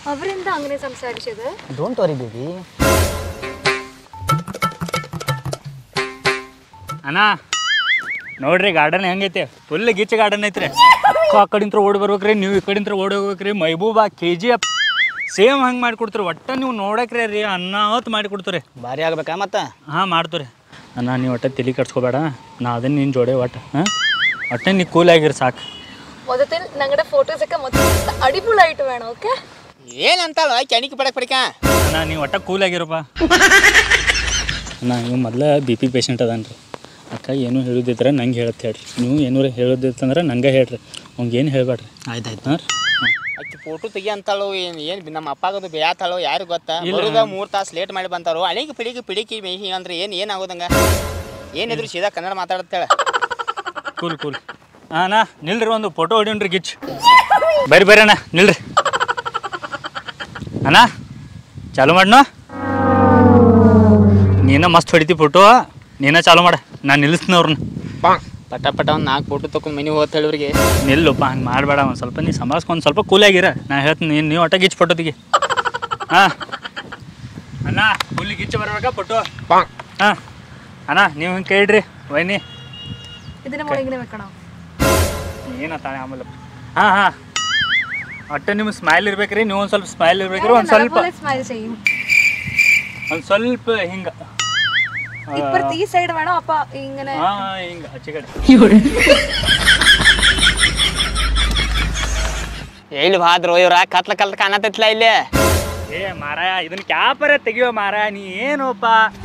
അവരെന്താ അങ്ങനെ സംസാരിച്ചത് ಡೋಂಟ್ ವರಿ ಬೇಬಿ ಅಣ್ಣ ನೋಡ್ರಿ ಗಾರ್ಡನ್ ಹೆಂಗೈತೆ ಫುಲ್ ಗಿಚ್ಚ ಗಾರ್ಡನ್ ಐತ್ರಿ ಅಕ್ಕ ಆ ಕಡಿಂತ್ರ ಓಡಿ ಬರ್ಬೇಕ್ರಿ ನೀವು ಈ ಕಡಿಂತ್ರ ಓಡಿ ಹೋಗ್ಬೇಕ್ರಿ ಮೈಬೂಬಾ ಕೆ ಜಿ ಎಫ್ ಸೇಮ್ ಹಂಗೆ ಮಾಡಿಕೊಡ್ತೀರಿ ಒಟ್ಟ ನೀವು ನೋಡಕ್ರಿ ರೀ ಅನ್ನ ಹೊತ್ತು ಮಾಡಿಕೊಡ್ತೀರಿ ಭಾರಿ ಆಗ್ಬೇಕಾ ಮತ್ತೆ ಹಾಂ ಮಾಡ್ತೀರಿ ಅಣ್ಣ ನೀವು ಒಟ್ಟ ತಲೆ ಕಟ್ಸ್ಕೊಬೇಡ ನಾ ಅದನ್ನ ನಿನ್ನ ಜೋಡೆ ಒಟ್ಟು ಹಾಂ ಒಟ್ಟ ನೀ ಕೂಲ್ ಆಗಿರಿ ಸಾಕು മൊത്തത്തിൽ ഞങ്ങളുടെ ഫോട്ടോസ് ഒക്കെ മൊത്തം അടിപൊളിയായിട്ട് വേണം ഓക്കെ ಏನಂತಾಳ ಕೆಣಿಕೆ ಪಡಕ್ ಪಡಿಕ ಅಣ್ಣ ನೀವು ಒಟ್ಟ ಕೂಲ್ ಆಗಿರಪ್ಪ ಅಣ್ಣ ನೀವು ಮೊದಲ ಬಿ ಪಿ ಪೇಷಂಟ್ ಅದಾನ್ರಿ ಅಕ್ಕ ಏನು ಹೇಳೋದಿದ್ರೆ ನಂಗೆ ಹೇಳತ್ತೆ ಹೇಳ್ರಿ ನೀವು ಏನಾರ ಹೇಳೋದಿತ್ತಂದ್ರೆ ನಂಗೆ ಹೇಳ್ರಿ ಅವ್ಗೆ ಏನು ಹೇಳ್ಬೇಡ್ರಿ ಆಯ್ತಾಯ್ತು ಹಾಂ ರೀ ಅಕ್ಕಿ ಫೋಟೋ ತೆಗಿ ಅಂತಾಳು ಏನು ಏನು ನಮ್ಮ ಅಪ್ಪಾಗದು ಬೇಯಾತಾಳು ಯಾರು ಗೊತ್ತಾ ಇಲ್ಲ. ಬರುದ ಮೂರು ತಾಸು ಲೇಟ್ ಮಾಡಿ ಬಂತಾರು ಅಳಿಗೆ ಪಿಡಿಗೆ ಪಿಡಿಕಿ ಮೇಹಿ ಅಂದ್ರೆ ಏನು ಏನು ಆಗೋದಂಗ ಏನಿದ್ರು ಸೀದಾ ಕನ್ನಡ ಮಾತಾಡತ್ತೇಳ ಕೂಲ್ ಕೂಲ್ ಹಾಂ ಅಣ್ಣ ನಿಲ್ರಿ ಒಂದು ಫೋಟೋ ಹೊಡಿಯೋಣ್ರಿ ಗಿಚ್ ಬರ್ರಿ ಬರ್ರಿ ಅಣ್ಣ ನಿಲ್ರಿ ಅಣ್ಣ ಚಾಲು ಮಾಡ್ನು ನೀನ ಮಸ್ತ್ ಹೊಡಿತಿ ಫೋಟೋ ನೀನ ಚಾಲು ಮಾಡ ನಾನು ನಿಲ್ಲಿಸ್ತೀನಿ ಅವ್ರನ್ನ ಪಟ ಪಟ ಒಂದು ನಾಲ್ಕು ಫೋಟೋ ತಗೊಂಡು ಮನೆಗೆ ಹೋಗ್ತ ಹೇಳಿವ್ರಿಗೆ ನಿಲ್ಲುಪ್ಪ ಹಂಗೆ ಮಾಡಬೇಡ ಒಂದು ಸ್ವಲ್ಪ ನೀ ಸಂಭಾಳಿಸ್ಕೊಂಡು ಸ್ವಲ್ಪ ಕೂಲಾಗಿರ ನಾ ಹೇಳ್ತೀನಿ ನೀನು ನೀವು ಒಟ್ಟ ಗಿಚ್ ಫೋಟೋ ತೆಗಿ ಹಾಂ ಅಣ್ಣ ಫುಲ್ ಗಿಚ್ಚ ಬರ್ಬೇಕಾ ಫೋಟೋ ಹಾಂ ಅಣ್ಣ ನೀವು ಹಿಂಗೆ ಕೇಳ್ರಿ ವೈನಿ ഇതിന്റെ മുകളിൽ ഇങ്ങനെ വെക്കണോ ಏನತ್ತಾನೆ ಆಮೇಲೆ ಹಾಂ ಹಾಂ ಒಟ್ಟು ನಿಮ್ಗೆ ಸ್ಮೈಲ್ ಇರ್ಬೇಕ್ರಿ ನೀವು ಒಂದು ಸ್ವಲ್ಪ ಸ್ಮೈಲ್ ಇರ್ಬೇಕ್ರಿ ಒಂದು ಸ್ವಲ್ಪ സ്മൈൽ ചെയ്യും ಒಂದು ಸ್ವಲ್ಪ ಹಿಂಗೆ ഇപ്പുറത്ത് ഈ സൈഡ് വേണോ അപ്പൊ ഇങ്ങനെ ಹಾಂ ಹಿಂಗೆ ಆಚೆ ಕಡೆ ಎಲ್ಲಿ ಬಾದ್ರು ಇವ್ರ ಕತ್ಲ ಕತ್ಲ ಕಾಣತೈತ್ಲ ಇಲ್ಲಿ ಏ ಮಾರಾಯ ಇದನ್ನ ಕ್ಯಾಪರ ತೆಗಿಯೋ ಮಾರಾಯ ನೀ ಏನೋಪ್ಪ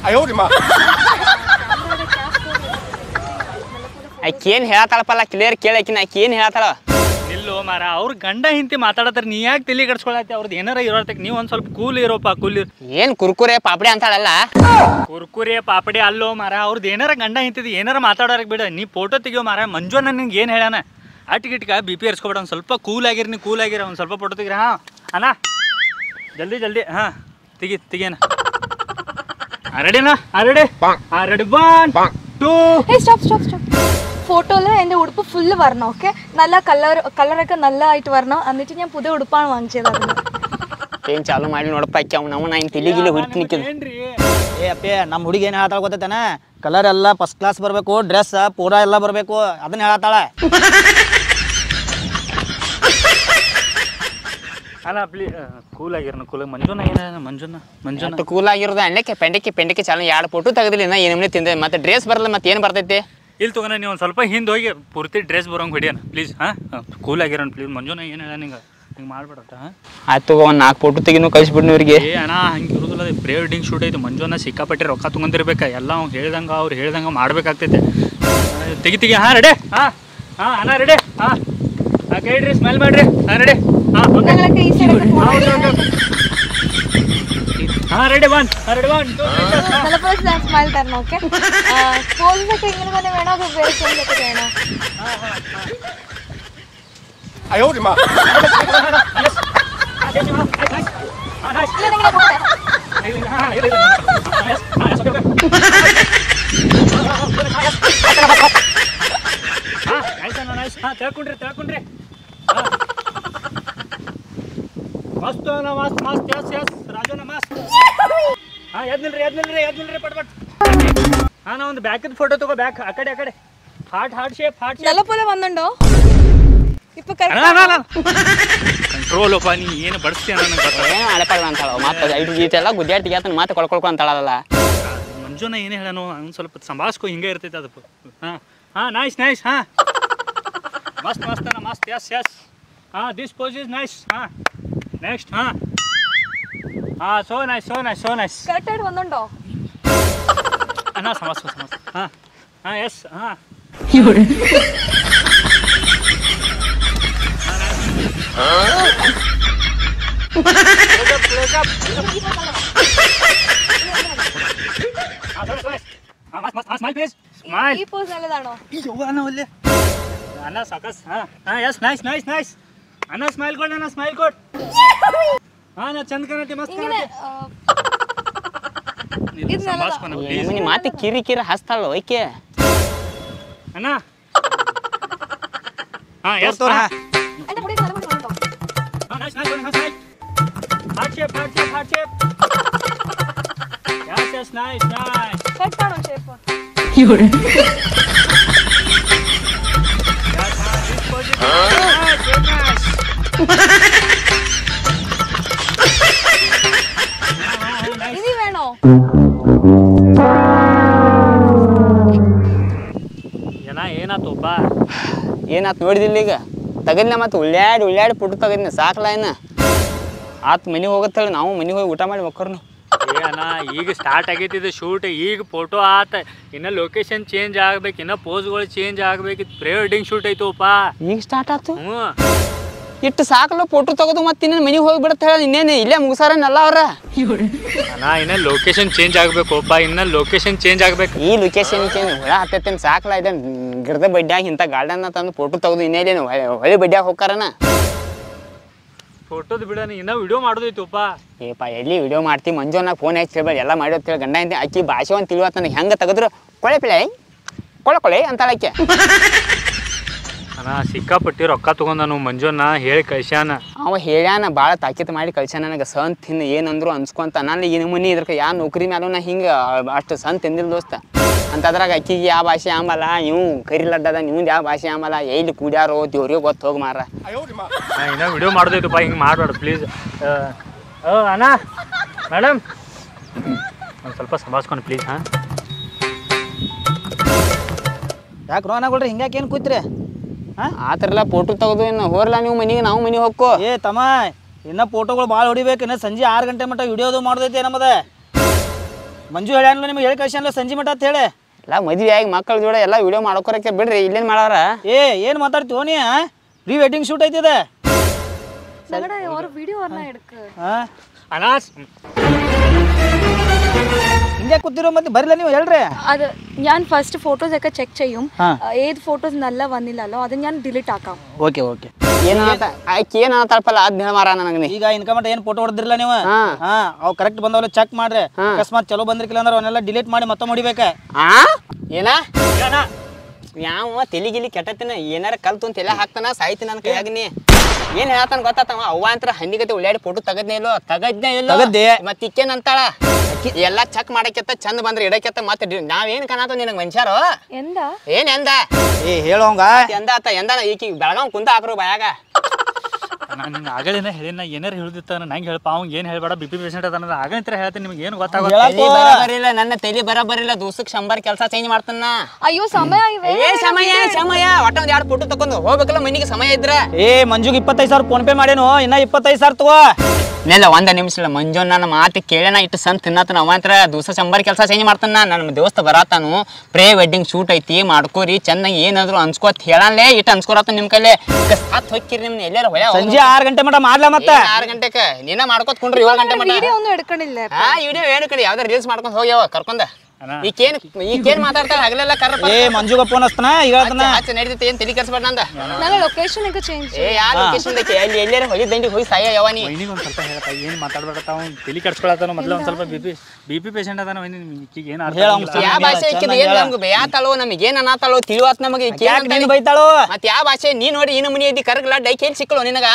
ಆಕಿ ಏನು ಹೇಳತ್ತಾಳಪ್ಪಲ್ಲ ಕ್ಲಿಯರ್ ಕೇಳಿ ಆಕಿನ ಆಕಿ ಏನು ಹೇಳತ್ತಾಳ ನಿಲ್ಲು ಮಾರ ಅವ್ರ ಗಂಡ ಹಿಂತಿ ಮಾತಾಡತ್ತಾರ ನೀ ಯಾಕೆ ತಲೆ ಕಡ್ಸ್ಕೊಳತ್ತಿ ಅವ್ರದ್ದು ಏನಾರ ಇರೋತಕ್ಕೆ ನೀವು ಒಂದು ಸ್ವಲ್ಪ ಕೂಲ್ ಇರೋಪ್ಪ ಕೂಲ್ ಇರ್ ಏನು ಕುರ್ಕುರೆ ಪಾಪಡಿ ಅಂತಾಳಲ್ಲ ಕುರ್ಕುರೆ ಪಾಪಡಿ ಅಲ್ಲೋ ಮಾರ ಅವ್ರದ್ದು ಏನಾರ ಗಂಡ ಹಿಂತಿದ್ ಏನಾರ ಮಾತಾಡೋರಕ್ಕೆ ಬಿಡ ನೀ ಫೋಟೋ ತೆಗಿಯೋ ಮಾರ ಮಂಜು ನಿನ್ಗೆ ಏನು ಹೇಳ್ಯಾನ ಅಟ್ ಗಿಟ್ಕ ಬಿ ಪಿ ಏರ್ಸ್ಕೊಬೇಡ ಒಂದು ಸ್ವಲ್ಪ ಕೂಲ್ ಆಗಿರಿ ನೀ ಕೂಲ್ ಆಗಿರ ಒಂದು ಸ್ವಲ್ಪ ಫೋಟೋ ತೆಗಿರ ಹಾಂ ಅಣ್ಣ ಜಲ್ದಿ ಜಲ್ದಿ ಹಾಂ ತೆಗಿ ತೆಗಿಯಣ ರೆಡಿನಾ ರೆಡಿ ಹಾಂ ರೆಡಿ ಒನ್ ಟೂ ഏയ് സ്റ്റോപ്പ് സ്റ്റോപ്പ് സ്റ്റോപ്പ് ഫോട്ടോയിൽ എൻ്റെ ഉടുപ്പ് ഫുള്ള് വരണം ഓക്കെ നല്ല കളർ കളറൊക്കെ നല്ലതായിട്ട് വരണം എന്നിട്ട് ഞാൻ പുതിയ ഉടുപ്പാണ് വാങ്ങിച്ചത് അതിന് ಏನು ಚಾಲು ಮಾಡಿ ನೋಡಪ್ಪ ಆಕಿ ಅವ್ನು ನಾವು ನಾನು ತಿಳಿ ಗಿಲಿ ಹೊಡಿತೀನಿ ನಿಕ್ಕಿದ್ದು ಏನ್ರಿ ಏ ಅಪ್ಪಿ ನಮ್ಮ ಹುಡುಗಿ ಏನು ಹೇಳ್ತಾಳೆ ಗೊತ್ತೈತೇನ ಕಲರ್ ಎಲ್ಲ ಫಸ್ಟ್ ಕ್ಲಾಸ್ ಬರಬೇಕು ಡ್ರೆಸ್ ಪೂರಾ ಎಲ್ಲ ಬರಬೇಕು ಅದನ್ನ ಹೇಳತ್ತಾಳೆ ಅಲ್ಲ ಪ್ಲೀ ಕೂಲ್ ಆಗಿರೋಣ ಕೂಲ್ ಮಂಜುನ ಏನ ಮಂಜುನ ಮಂಜುನ ಮತ್ತೆ ಕೂಲ್ ಆಗಿರೋದು ಅಣ್ಣಕ್ಕೆ ಪೆಂಡಕ್ಕೆ ಪೆಂಡಕ್ಕೆ ಚಾಲು ಎರಡು ಫೋಟೋ ತೆಗೆದಿಲ್ಲ ಇನ್ನ ಏನೇ ತಿಂದೆ ಮತ್ತೆ ಡ್ರೆಸ್ ಬರಲ್ಲ ಮತ್ತೆ ಏನು ಬರ್ತೈತಿ ಇಲ್ಲಿ ತಗೋಣ ನೀವು ಒಂದು ಸ್ವಲ್ಪ ಹಿಂದೆ ಹೋಗಿ ಪೂರ್ತಿ ಡ್ರೆಸ್ ಬರೋಂಗೆ ಹೊಡಿಯೋಣ ಪ್ಲೀಸ್ ಹಾಂ ಕೂಲ್ ಆಗಿರೋಣ ಪ್ಲೀಸ್ ಮಂಜುನ ಏನು ಹೇಳ ನಿಂಗೆ ಹಿಂಗೆ ಮಾಡ್ಬೇಡತ್ತ ಹಾಂ ಆಯ್ತು ಒಂದು ನಾಲ್ಕು ಫೋಟೋ ತೆಗಿನು ಕಳಿಸ್ಬಿಡ್ನಿ ಇವ್ರಿಗೆ ಏ ಅಣ್ಣ ಹಂಗೆ ಇರೋದಿಲ್ಲ ಅದು ಪ್ರೀ ವೆಡ್ಡಿಂಗ್ ಶೂಟ್ ಐತೆ ಮಂಜುನ ಸಿಕ್ಕಾಪಟ್ಟೆ ರೊಕ್ಕ ತೊಗೊಂಡಿರ್ಬೇಕು ಎಲ್ಲ ಅವ್ನು ಹೇಳ್ದಂಗೆ ಅವ್ರು ಹೇಳ್ದಂಗೆ ಮಾಡ್ಬೇಕಾಗ್ತೈತೆ ಆ, ತೆಗಿ ತೆಗಿ ಹಾಂ ರೆಡಿ ಹಾಂ ಹಾಂ ಅಣ್ಣ ರೆಡಿ ಹಾಂ ಹಾಂ ಕೈಡ್ರಿ ಸ್ಮೈಲ್ ಮಾಡ್ರಿ ಹಾಂ ರೆಡಿ ಹಾಂ ಓಕೆ ഞങ്ങളൊക്കെ ഈ സൈഡൊക്കെ ಹಾಂ ready one ready one two നല്ലപോലെ സ്മൈൽ തരണം ഓക്കെ പോലീസ് ഒക്കെ ഇങ്ങനെ തന്നെ വേണോ അതോ വേറെ ചേഞ്ച് ഒക്കെ ചെയ്യണോ ഇല്ലെങ്കിലേ പോട്ടെ. ತಿಳ್ಕೊಂಡ್ರಿ ತಿಳ್ಕೊಂಡ್ರಿ ಮಸ್ತ್ ಅಣ್ಣ ಮಸ್ತ್ ಮಸ್ತ್ ಎಸ್ ಎಸ್ ರಾಜನ ಮಸ್ತ್ ಹಾ ಎದ್ ನಿಲ್ರಿ ಎದ್ ನಿಲ್ರಿ ಎದ್ ನಿಲ್ರಿ ಪಟ್ ಪಟ್ ಹಾ ನಾ ಒಂದು ಬ್ಯಾಕಿದ ಫೋಟೋ ತಗೋ ಬ್ಯಾಕ್ ಆ ಕಡೆ ಆ ಕಡೆ heart heart shape heart shape നല്ലപോലെ വന്നുണ്ടോ ഇപ്പൊ correct ಕಂಟ್ರೋಲ್ ಅಪ್ಪ ನೀ ಏನು ಬಡಿಸ್ತೀಯ ನನಗೆ ಗೊತ್ತ ಏನು ಅಳಪಾಡ ಅಂತಾಳ ಮತ್ತೆ ಐದು ಗೀತೆಲ್ಲ ಗುದ್ದಾಟಿ ತೆಗಿಯತನ ಮತ್ತೆ ಕೊಳ್ಕೊಳ್ಕೊ ಅಂತಾಳಲ್ಲ ಮಂಜುನ ಏನು ಹೇಳನು ಅವ್ನು ಸ್ವಲ್ಪ ಸಂಭಾಳಿಸ್ಕೊ ಹಿಂಗೆ ಇರ್ತೈತೆ ಅದು ಹಾಂ ಹಾಂ ನೈಸ್ ನೈಸ್ ಹಾಂ ಮಸ್ತ್ ಮಸ್ತ್ ಅಣ್ಣ ಮಸ್ತ್ ಎಸ್ ಎಸ್ ಹಾಂ ದಿಸ್ ಪೋಸ್ ಇಸ್ ನೈಸ್ ಹಾಂ ನೆಕ್ಸ್ಟ್ ಹಾಂ ಹಾಂ so nice so nice so nice correct ആയിട്ട് വന്നുണ്ടോ ಅಣ್ಣ ಸಮಾಸ್ ಸಮಾಸ್ ಹಾಂ ಹಾಂ ಎಸ್ ಹಾಂ ಸ್ಮೈಲ್ ഈ പോസ് നല്ലതാണോ ಅಣ್ಣ ಸಾಕಸ್ ಹಾಂ ಹಾಂ ಎಸ್ ನೈಸ್ ನೈಸ್ ನೈಸ್ ಅಣ್ಣ ಸ್ಮೈಲ್ ಕೊಡ್ ಅಣ್ಣ ಸ್ಮೈಲ್ ಕೊಡ್ ಹಾಂ ನಾ ಚಂದ ಕಾಣತ್ತೆ ಮಸ್ತ್ ഇങ്ങനെ ಕಾಣತ್ತೆ ആ, ನೀನು ಇದು ನನ್ನದ. ಸಂಭಾಳ್ಸ್ಕೊಣ, please. ನಿಮ್ಮನೆ ಮಾತಿ ಕಿರಿ ಕಿರಿ ಹಸ್ತಾಳ ಓಕೆ ಅಣ್ಣ ಹಾಂ ಎಸ್ ತೋರ್, ಹಾ. എന്റെ മുടി നല്ലപോലെ വന്നുണ്ടോ ಹಾಂ nice nice nice nice Hard shape, hard shape, hard shape. Yes, yes, nice, nice. Cut ಮಾಡೋ shape Yes, ah, this position. Nice, very nice. ఇది వేణು ಏನ ಏನಾತೋಪ ಏನಾತ್ ನೋಡಿದಿಲ್ಲ ಈಗ ತಗದ್ನ ಮತ್ತೆ ಉಳ್ಳ್ಯಾಡಿ ಉಳ್ಳ್ಯಾಡಿ ಪುಟ್ಟು ತಗದ್ನ ಸಾಕಲ್ಲ ಇನ್ನ ಆತ್ ಮನೆಗೆ ಹೋಗತ್ತೇಳಿ ನಾವು ಮನೆಗೆ ಹೋಗಿ ಊಟ ಮಾಡಿ ಮಕ್ಕರ್ನು ಏ ಅಣ್ಣ ಈಗ ಸ್ಟಾರ್ಟ್ ಆಗೈತಿ ಇದು ಶೂಟ್ ಈಗ ಫೋಟೋ ಆತ ಇನ್ನ ಲೊಕೇಶನ್ ಚೇಂಜ್ ಆಗ್ಬೇಕು ಇನ್ನ ಪೋಸ್ಗಳು ಚೇಂಜ್ ಆಗ್ಬೇಕು ಪ್ರೀ ವೆಡ್ಡಿಂಗ್ ಶೂಟ್ ಐತೋಪ ಈಗ ಸ್ಟಾರ್ಟ್ ಆತು ಹ್ಞೂ ಇಟ್ಟು ಸಾಕಲ್ಲ ಫೋಟೋ ತಗೋದು ಮತ್ತೆ ಇನ್ನೇನು ಮನೆಗೆ ಹೋಗಿ ಬಿಡುತ್ತೆ ಹೇಳಿ ಇನ್ನೇನು ಇಲ್ಲೇ ಮುಗಿಸಾರನಲ್ಲ ಅವ್ರ ಅಣ್ಣ ಇನ್ನ ಲೊಕೇಶನ್ ಚೇಂಜ್ ಆಗ್ಬೇಕೋಪ ಇನ್ನ ಲೊಕೇಶನ್ ಚೇಂಜ್ ಆಗ್ಬೇಕು ಈ ಲೊಕೇಶನ್ ಏನು ಹುಳ ಹತ್ತೈತೇನು ಸಾಕಲ್ಲ ಇದೆ ಗಿಡದ ಬಡ್ಡ್ಯಾಗ ಇಂಥ ಗಾರ್ಡನ್ ತಂದು ಫೋಟೋ ತೆಗೆದು ಇನ್ನೇನು ಹೊಳಿ ಬಡ್ಡ್ಯಾಗ ಹೋಗ್ತಾರನ ಫೋಟೋದ್ ಬಿಡಣ ಇನ್ನ ವಿಡಿಯೋ ಮಾಡೋದೈತೋಪ ಏಪ ಎಲ್ಲಿ ವಿಡಿಯೋ ಮಾಡ್ತಿ ಮಂಜು ನಾ ಫೋನ್ ಹಚ್ಚಿ ಹೇಳ್ಬೇಡಿ ಎಲ್ಲ ಮಾಡಿ ಹೇಳಿ ಗಂಡ ಇಂದ ಅಕ್ಕಿ ಭಾಷೆ ಒಂದು ತಿಳಿವತ್ತ ನನಗೆ ಹೆಂಗೆ ತೆಗೆದ್ರು ಕೊಳೆ ಪಿಳೆ ಕೊಳೆ ಕೊಳೆ ಅಂತಾಳಕ್ಕೆ ಅಣ್ಣ ಸಿಕ್ಕಾಪಟ್ಟಿ ರೊಕ್ಕ ತಗೊಂಡನು ಮಂಜುನ ಹೇಳಿ ಕಳ್ಸ್ಯಾನ ಅವ ಹೇಳ್ಯಾನ ಭಾಳ ತಾಕೀತು ಮಾಡಿ ಕಳ್ಸ್ಯಾನ ನನಗೆ ಸಂತ್ ತಿಂದು ಏನಂದ್ರು ಅನ್ಸ್ಕೊಂತ ನಾನು ಈ ನಮೂನಿ ಇದ್ರಕ ಯಾ ನೌಕರಿ ಮ್ಯಾಲೂ ನಾ ಹಿಂಗೆ ಅಷ್ಟು ಸಂತ್ ತಿಂದಿಲ್ಲ ದೋಸ್ತ ಅಂತದ್ರಾಗ ಅಕ್ಕಿಗೆ ಯಾವ ಭಾಷೆ ಆಂಬಲ್ಲ ಇವು ಕರಿ ಲಡ್ಡದ ನೀವು ಯಾವ ಭಾಷೆ ಆಂಬಲ್ಲ ಎಲ್ಲಿ ಕೂಡ್ಯಾರೋ ದೇವ್ರಿಗೆ ಗೊತ್ತು ಹೋಗಿ ಮಾರ ನಾ ಇನ್ನ ವಿಡಿಯೋ ಮಾಡೋದೈತಪ್ಪ ಹಿಂಗೆ ಮಾಡಬೇಡ ಪ್ಲೀಸ್ ಅಣ್ಣ ಮೇಡಮ್ ಒಂದು ಸ್ವಲ್ಪ ಸಂಭಾಳ್ಸ್ಕೊಂಡು ಪ್ಲೀಸ್ ಹಾಂ ಯಾಕೆ ರೋನಾಗಳ್ರಿ ಹಿಂಗ್ಯಾಕೆ ಏನು ಕೂತ್ರಿ ಹಾಂ ಆ ಥರ ಎಲ್ಲ ಫೋಟೋ ತೆಗೆದು ಇನ್ನು ಹೋರ್ಲ ನೀವು ಮನೆಗೆ ನಾವು ಮನೆಗೆ ಹೋಗ್ಕೋ ಏ ತಮ್ಮ ಇನ್ನ ಫೋಟೋಗಳು ಭಾಳ ಹೊಡಿಬೇಕು ಇನ್ನ ಸಂಜೆ ಆರು ಗಂಟೆ ಮಟ್ಟ ವಿಡಿಯೋದು ಮಾಡೋದೈತೆ ನಮ್ಮದ ಮಂಜು ಹೇಳ್ಯಾನ್ಲ ನಿಮ್ಗೆ ಹೇಳಿ ಕಳ್ಸ್ಯಾನ್ಲ ಸಂಜೆ ಮಟ್ಟ ಅಂತ ಹೇಳಿ ಎಲ್ಲ ಮದುವೆ ಆಗಿ ಮಕ್ಕಳ ಜೋಡಿ ಎಲ್ಲ ವಿಡಿಯೋ ಮಾಡ್ಕೊರಕ್ಕೆ ಬಿಡ್ರಿ ಇಲ್ಲೇನು ಮಾಡಾರ ಏ ಏನು ಮಾತಾಡ್ತೀವೋ ನೀ ಪ್ರೀ ವೆಡ್ಡಿಂಗ್ ಶೂಟ್ ಐತಿದೆ ഞങ്ങളുടെ ഒരു വീഡിയോ പറഞ്ഞാ എടുക്ക് ಹಾಂ ಅಣ್ಣ ಹಿಂಗೆ ಕೂತಿರೋ ಮತ್ತೆ ಬರಲ್ಲ ನೀವು ಹೇಳ್ರಿ അത് ഞാൻ ഫസ്റ്റ് ഫോട്ടോസ് ഒക്കെ ചെക്ക് ചെയ്യും ആ. ആ, ഏത് ഫോട്ടോസ് നല്ല വന്നില്ലല്ലോ അത് ഞാൻ ഡിലീറ്റ് ആക്കാം ಓಕೆ ಓಕೆ ಏನಾತ ಆಕಿ ಏನು ತಳಪಲ್ಲ ಅದ್ ಹೇಳ ಮಾರ ನನಗೆ ನೀ ಈಗ ಇನ್ಕಮ್ ಏನು ಫೋಟೋ ಹೊಡೆದಿರಲ್ಲ ನೀವು ಹಾ. ಹಾ ಅವು ಕರೆಕ್ಟ್ ಬಂದವಲ್ಲ ಚೆಕ್ ಮಾಡ್ರಿ ಹಾ. ಅಕಸ್ಮಾತ್ ಚಲೋ ಬಂದಿರ್ಕಿಲ್ಲ ಅಂದ್ರೆ ಅವನ್ನೆಲ್ಲ ಡಿಲೀಟ್ ಮಾಡಿ ಮತ್ತೆ ಹೊಡಿಬೇಕ ಆ ಏನ ಯಾವ ತಲಿ ಗಿಲಿ ಕೆಟ್ಟತಿನ ಏನಾರ ಕಲ್ತು ಅಂತ ಎಲ್ಲ ಹಾಕ್ತಾನ ಸಾಯ್ತೀನಿ ನನ್ನ ಕೈಯಾಗ ನೀ ಏನ್ ಹೇಳ್ತಾನ ಗೊತ್ತಾತವ ಅವ್ವ ಅಂತ ಹಂದಿಗತೆ ಉಳ್ಳಾಡಿ ಫೋಟೋ ತಗದ್ನೇ ಇಲ್ಲೋ ತಗದ್ನೇ ಇಲ್ಲೋ ತಗದ್ದೆ. ಮತ್ ಇಕ್ಕೇನ್ ಅಂತಾಳ ಎಲ್ಲಾ ಚೆಕ್ ಮಾಡಕ್ಕೆತ್ತ ಚಂದ ಬಂದ್ರೆ ಇಡಕ್ಕೆತ್ತ ಮತ್ತೆ ಡಿ- ನಾವೇನ್ ಕಾಣತ ನಿನಗ್ ಮನುಷ್ಯರು എന്താ ಏನ್ ಎಂದ ಏ ಹೇಳೋಂಗ ಎಂದ ಆತ ಎಂದ ಈಕಿ ಬೆಳಗಾವ್ ಕುಂತ ಹಾಕ್ರು ಬಾಯಾಗ ನಾನು ನಿನ್ನ ಆಗಲಿನ ಹೇಳಿನ ಏನಾರು ಹೇಳ್ದಿತ್ತ ನಂಗೆ ಹೇಳಪ್ಪ ಅವ್ನು ಏನು ಹೇಳ್ಬೇಡ ಬಿ ಪಿ ಪೇಷಂಟ್ ಅದ ಆಗಲಿಂತ್ರ ಹೇಳ್ತೀನಿ ನಿಮ್ಗೆ ಏನು ಗೊತ್ತಾಗುತ್ತೆ ತಲಿ ಬರಬರಿಲ್ಲ ನನ್ನ ತಲಿ ಬರಬರಿಲ್ಲ ದೂಸಕ್ ಶಂಬರ್ ಕೆಲಸ ಚೇಂಜ್ ಮಾಡ್ತಾನ ಅಯ್ಯೋ ಸಮಯ ಇವೆ ಏ ಸಮಯ ಸಮಯ ಒಟ್ಟ ಒಂದ್ ಎರಡು ಫೋಟೋ ತಕೊಂಡು ಹೋಗ್ಬೇಕಲ್ಲ ಮನಿಗೆ ಸಮಯ ಇದ್ರ ಏ ಮಂಜುಗೆ ಇಪ್ಪತ್ತೈದು ಸಾವಿರ ಫೋನ್ ಪೇ ಮಾಡೇನು ಇನ್ನ ಇಪ್ಪತ್ತೈದು ಸಾವಿರ ತಗೋ ನೆಲ್ಲ ಒಂದ ನಿಮಿಷ ಇಲ್ಲ ಮಂಜು ನನ್ನ ಮಾತು ಕೇಳಣ ಇಟ್ಟು ಸಂತ ತಿನ್ನತನ ಅವಂತ್ರ ದಿವಸ ಶಂಬರ್ ಕೆಲಸ ಚೇಂಜ್ ಮಾಡ್ತಾನ ನನ್ನ ದೋಸ್ತ ಬರತಾನು ಪ್ರೇ ವೆಡ್ಡಿಂಗ್ ಶೂಟ್ ಐತಿ ಮಾಡ್ಕೋರಿ ಚೆನ್ನಾಗಿ ಏನಾದ್ರು ಅನ್ಸ್ಕೋತ್ ಹೇಳಲ್ಲೇ ಇಟ್ಟು ಅನ್ಸ್ಕೊರತ್ತ ನಿಮ್ ಕೈಲಿ ಸಾತ್ ಹೋಗ್ಕಿರಿ ನಿಮ್ನ ಎಲ್ಲಾರ ಹೊಳೆ ಸಂಜೆ ಆರು ಗಂಟೆ ಮಟ ಮಾಡ್ಲಾ ಮತ್ತ ಆರು ಗಂಟೆಕ ನೀನ ಮಾಡ್ಕೋತ್ ಕುಂಡ್ರಿ ಏಳು ಗಂಟೆ ಮಟ ವಿಡಿಯೋ ഒന്നും എടുക്കണില്ല ಹಾ ವಿಡಿಯೋ ಏನು ಕಡೆ ಯಾವ್ದಾರ ರೀಲ್ಸ್ ಮಾಡ್ಕೊಂಡ್ ಹೋಗ್ಯಾವ ಕರ್ಕೊಂಡ ಅಣ್ಣ. ಈಕೇನ್ ಈಕೇನ್ ಮಾತಾಡ್ತಾಳ ಹಗಲೆಲ್ಲ ಕರ್ರ ಏ ಮಂಜುಗ ಫೋನ್ ಹಚ್ತಾನ ಈಗ ಹೇಳ್ತಾನ ಹಚ್ಚ ನಡೀತೈತಿ ಏನ್ ತಲಿ ಕೆಡ್ಸ್ಬೇಡ ನಂದ ഞങ്ങൾ ಲೊಕೇಶನ್ ഒക്കെ ചേഞ്ച് ಏ ಯಾ ಲೊಕೇಶನ್ ಎಲ್ಲಿ ಎಲ್ಲಾರ ಹೊಳಿ ದಂಡಿ ಹೋಗಿ ಸಾಯ ಯಾವ ನೀ ವೈನಿಗೆ ಒಂದು ಸ್ವಲ್ಪ ಹೇಳಪ್ಪ ಏನು ಮಾತಾಡ್ಬೇಡತ್ತ ಅವ್ನು ತಲೆ ಕೆಡ್ಸ್ಕೊಳತ್ತಾನ ಮೊದಲು ಒಂದು ಸ್ವಲ್ಪ B P B P patient ಅದಾನ ವೈನಿ ಈಗ ಏನು ಅರ್ಥ ಹೇಳ ಆಗಿಲ್ಲ. ಅವ್ನ್ ಯಾವ ಭಾಷೆ ಐಕಿದ್ ಏನ್ ನಮ್ಗೆ ಬೇಯಾತಾಳೋ ನಮಗೆ ಏನ್ ಅನಾತಾಳೋ ತಿಳಿವಾತ್ ನಮಗೆ ಈಕಿ ಯಾಕೆ ಏನಂತಾಳೆ? ನೀನು ಬೈತಾಳು ಮತ್ ಯಾವ ಭಾಷೆ ನೀ ನೋಡಿ ಇನ್ನು ಮುನಿ ಐತಿ ಕರಗಲ ಡೈ ಕೇಳಿ ಸಿಕ್ಕಳು ನಿನಗ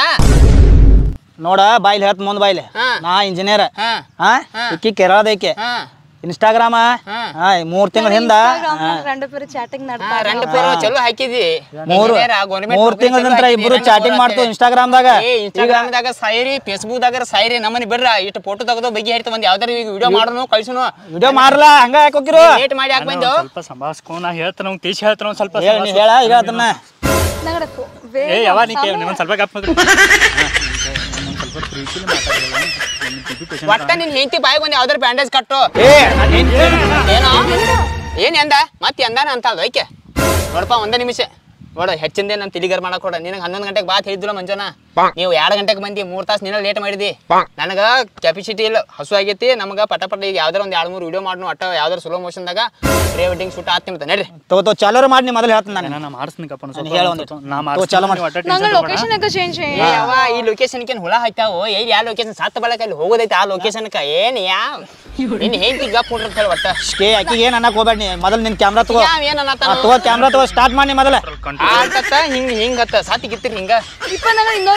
ನೋಡ ಬಾಯ್ಲಿ ಹೇಳ್ತ ಮುಂದ್ ಬಾಯ್ಲಿ ಹಾ. ನಾ ಇಂಜಿನಿಯರ್ ಹಾ ಹಾ ಹಾ. ಇಕ್ಕಿ ಕೆರದೈಕೆ ಹಾ ಇನ್ಸ್ಟಾಗ್ರಾಮ ಹಾ. ಹಾ ಮೂರ್ ತಿಂಗಳ ಹಿಂದ രണ്ടുപേരും ചാറ്റിംഗ് ಹಾ, നടത്താറ് ರಂಡು ಪೇರು ಚಲೋ ಹಾಕಿದಿ ಮೂರು Engineer ಆ, government ಮೂರ್ ನೌಕರಿ ತಿಂಗಳ ಚಲೋ ನಂತರ ಹಾಕಿದಿ, ಇಬ್ರು ರಂಡು ಚಾಟಿಂಗ್ ಪೇರು ಮಾಡ್ತು ಅಂತೇಳಿ. ಇನ್ಸ್ಟಾಗ್ರಾಮ್ದಾಗ ಏ ಇನ್ಸ್ಟಾಗ್ರಾಮ್ದಾಗ ಸಾಯಿರಿ ಫೇಸ್ಬುಕ್ದಾಗ ಸಾಯಿರಿ ನಮ್ಮನಿ ಬಿಡ್ರ ಇಟ್ಟು ಫೋಟೋ ತೆಗೆದು ಬಗ್ಗೆ ಹೇಳ್ತಾ ಬಂದು ಯಾವ್ದಾರ ಈಗ ವಿಡಿಯೋ ಮಾಡೋನು ಕಳ್ಸುನು ವಿಡಿಯೋ ಮಾಡ್ಲಾ ಹಂಗ ಯಾಕೆ ಹೋಗಿರು ಲೇಟ್ ಮಾಡಿ ಹಾಕ್ ಅಣ್ಣ, ಬಂದು ಒಂದ್ ಸ್ವಲ್ಪ ಸಂಭಾಳಿಸ್ಕೊಂಡು ನಾ ಹೇಳ್ತಾನ ಅವ್ನು ತಿಳಿಸಿ ಹೇಳ್ತಾನ ಒಂದು ಸ್ವಲ್ಪ ಹೇಳ ನೀ ಹೇಳ ಈಗ ಅದನ್ನ ഞങ്ങളുടെ ಏ ಯಾವ ನೀ ಕೇಳಿ ಒಂದು ಸ್ವಲ್ಪ ಗಪ್ ಒಂದು ಸ್ವಲ್ಪ ಪ್ರೀತಿಲಿ ಮಾತಾಡಲ್ಲ ಬಿ ಪಿ ಪೇಷಂಟ್ ಒಟ್ಟ ನಿನ್ ಹೆಂಡತಿ ಬಾಯಿಗೆ ಒಂದು ಯಾವ್ದಾರ ಬ್ಯಾಂಡೇಜ್ ಕಟ್ಟು ಏ ನಾನ್ ಏನ್ ಏನೋ ಏನ್ ಎಂದ ಮತ್ತೆ ಎಂದಾನ ಅಂತ ಅದು ಐಕೆ ನೋಡಪ್ಪ ಒಂದೇ ನಿಮಿಷ ನೋಡು ಹೆಚ್ಚಿಂದೆ ನಾನು ತಿಲಿಗರ್ ಮಾಡಕ್ ಕೊಡ ನಿನಗೆ ಹನ್ನೊಂದು ಗಂಟೆಗೆ ಬಾತ್ ಹೇಳಿದ್ರು ಮಂಜುನ ನೀವು ಎರಡು ಗಂಟೆಗೆ ಬಂದಿ ಮೂರ್ ತಾಸು ನಿನ್ನ ಲೇಟ್ ಮಾಡಿದಿ ನನಗ ಕೆಪಾಸಿಟಿ ಇಲ್ಲ ಹಸು ಆಗೈತಿ ನಮಗ ಪಟ ಪಟ ಈಗ ಯಾವ್ದಾರ ಒಂದ್ ಎರಡು ಮೂರು ವಿಡಿಯೋ ಮಾಡ್ನು ಒಟ್ಟ ಯಾವ್ದಾರ ಸ್ಲೋ ಮೋಷನ್ದಾಗ ಪ್ರೀ ವೆಡ್ಡಿಂಗ್ ಶೂಟ್ ಆತ್ ನಿಮ್ದು ನಡ್ರಿ ತಗೋ ತಗೋ ಚಾಲೂರು ಮಾಡಿ ನೀ ಮೊದಲು ಹೇಳ್ತೀನಿ ನಾನು ನಾ ಮಾಡಿಸ್ನಿಕಪ್ಪ ಒಂದು ನಾನು ಹೇಳು ಒಂದು ಸ್ವಲ್ಪ ನಾ ತಗೋ, ಚಾಲು ಮಾಡು. ಮಾಡಿಸ್ತೀನಿ ഞങ്ങൾ ലൊക്കേഷൻ ഒക്കെ ചേഞ്ച് ಏ ಅವ್ವ ಈ ಲೊಕೇಶನ್ ಏನ್ ಹುಳ ಹಾಕ್ತಾವು ಏ ಯಾವ ಲೊಕೇಶನ್ ಸತ್ತ ಬಳಕ ಅಲ್ಲಿ ಹೋಗೋದೈತಿ ಆ ಲೊಕೇಶನ್ ಏನ್ ಯಾವ ನಿನ್ ಹೆಂಡತಿ ಗಪ್ ಅಂತ ಹೇಳಿ ಒಟ್ಟ ಏ ಆಕಿಗೆ ಏನ್ ಅನ್ನಕ್ ಹೋಗ್ಬೇಡ ನೀ ಮೊದಲು ನಿನ್ ಕ್ಯಾಮ್ರಾ ತಗೋ ಯಾವ ಏನ್ ಆ, ಅನ್ನತ್ತಾನ ತಗೋ ಕ್ಯಾಮ್ರಾ ತಗೋ ಸ್ಟಾರ್ಟ್ ಮಾಡಿ ಮೊದಲ ಆತತ್ತ ಹಿಂಗ್ ಹಿಂಗತ್ತ ಸಾತಿ ಗಿತ್ತಿರಿ ಹಿಂಗ ഇപ്പൊ ഞങ്ങൾ ഇന്നൊരു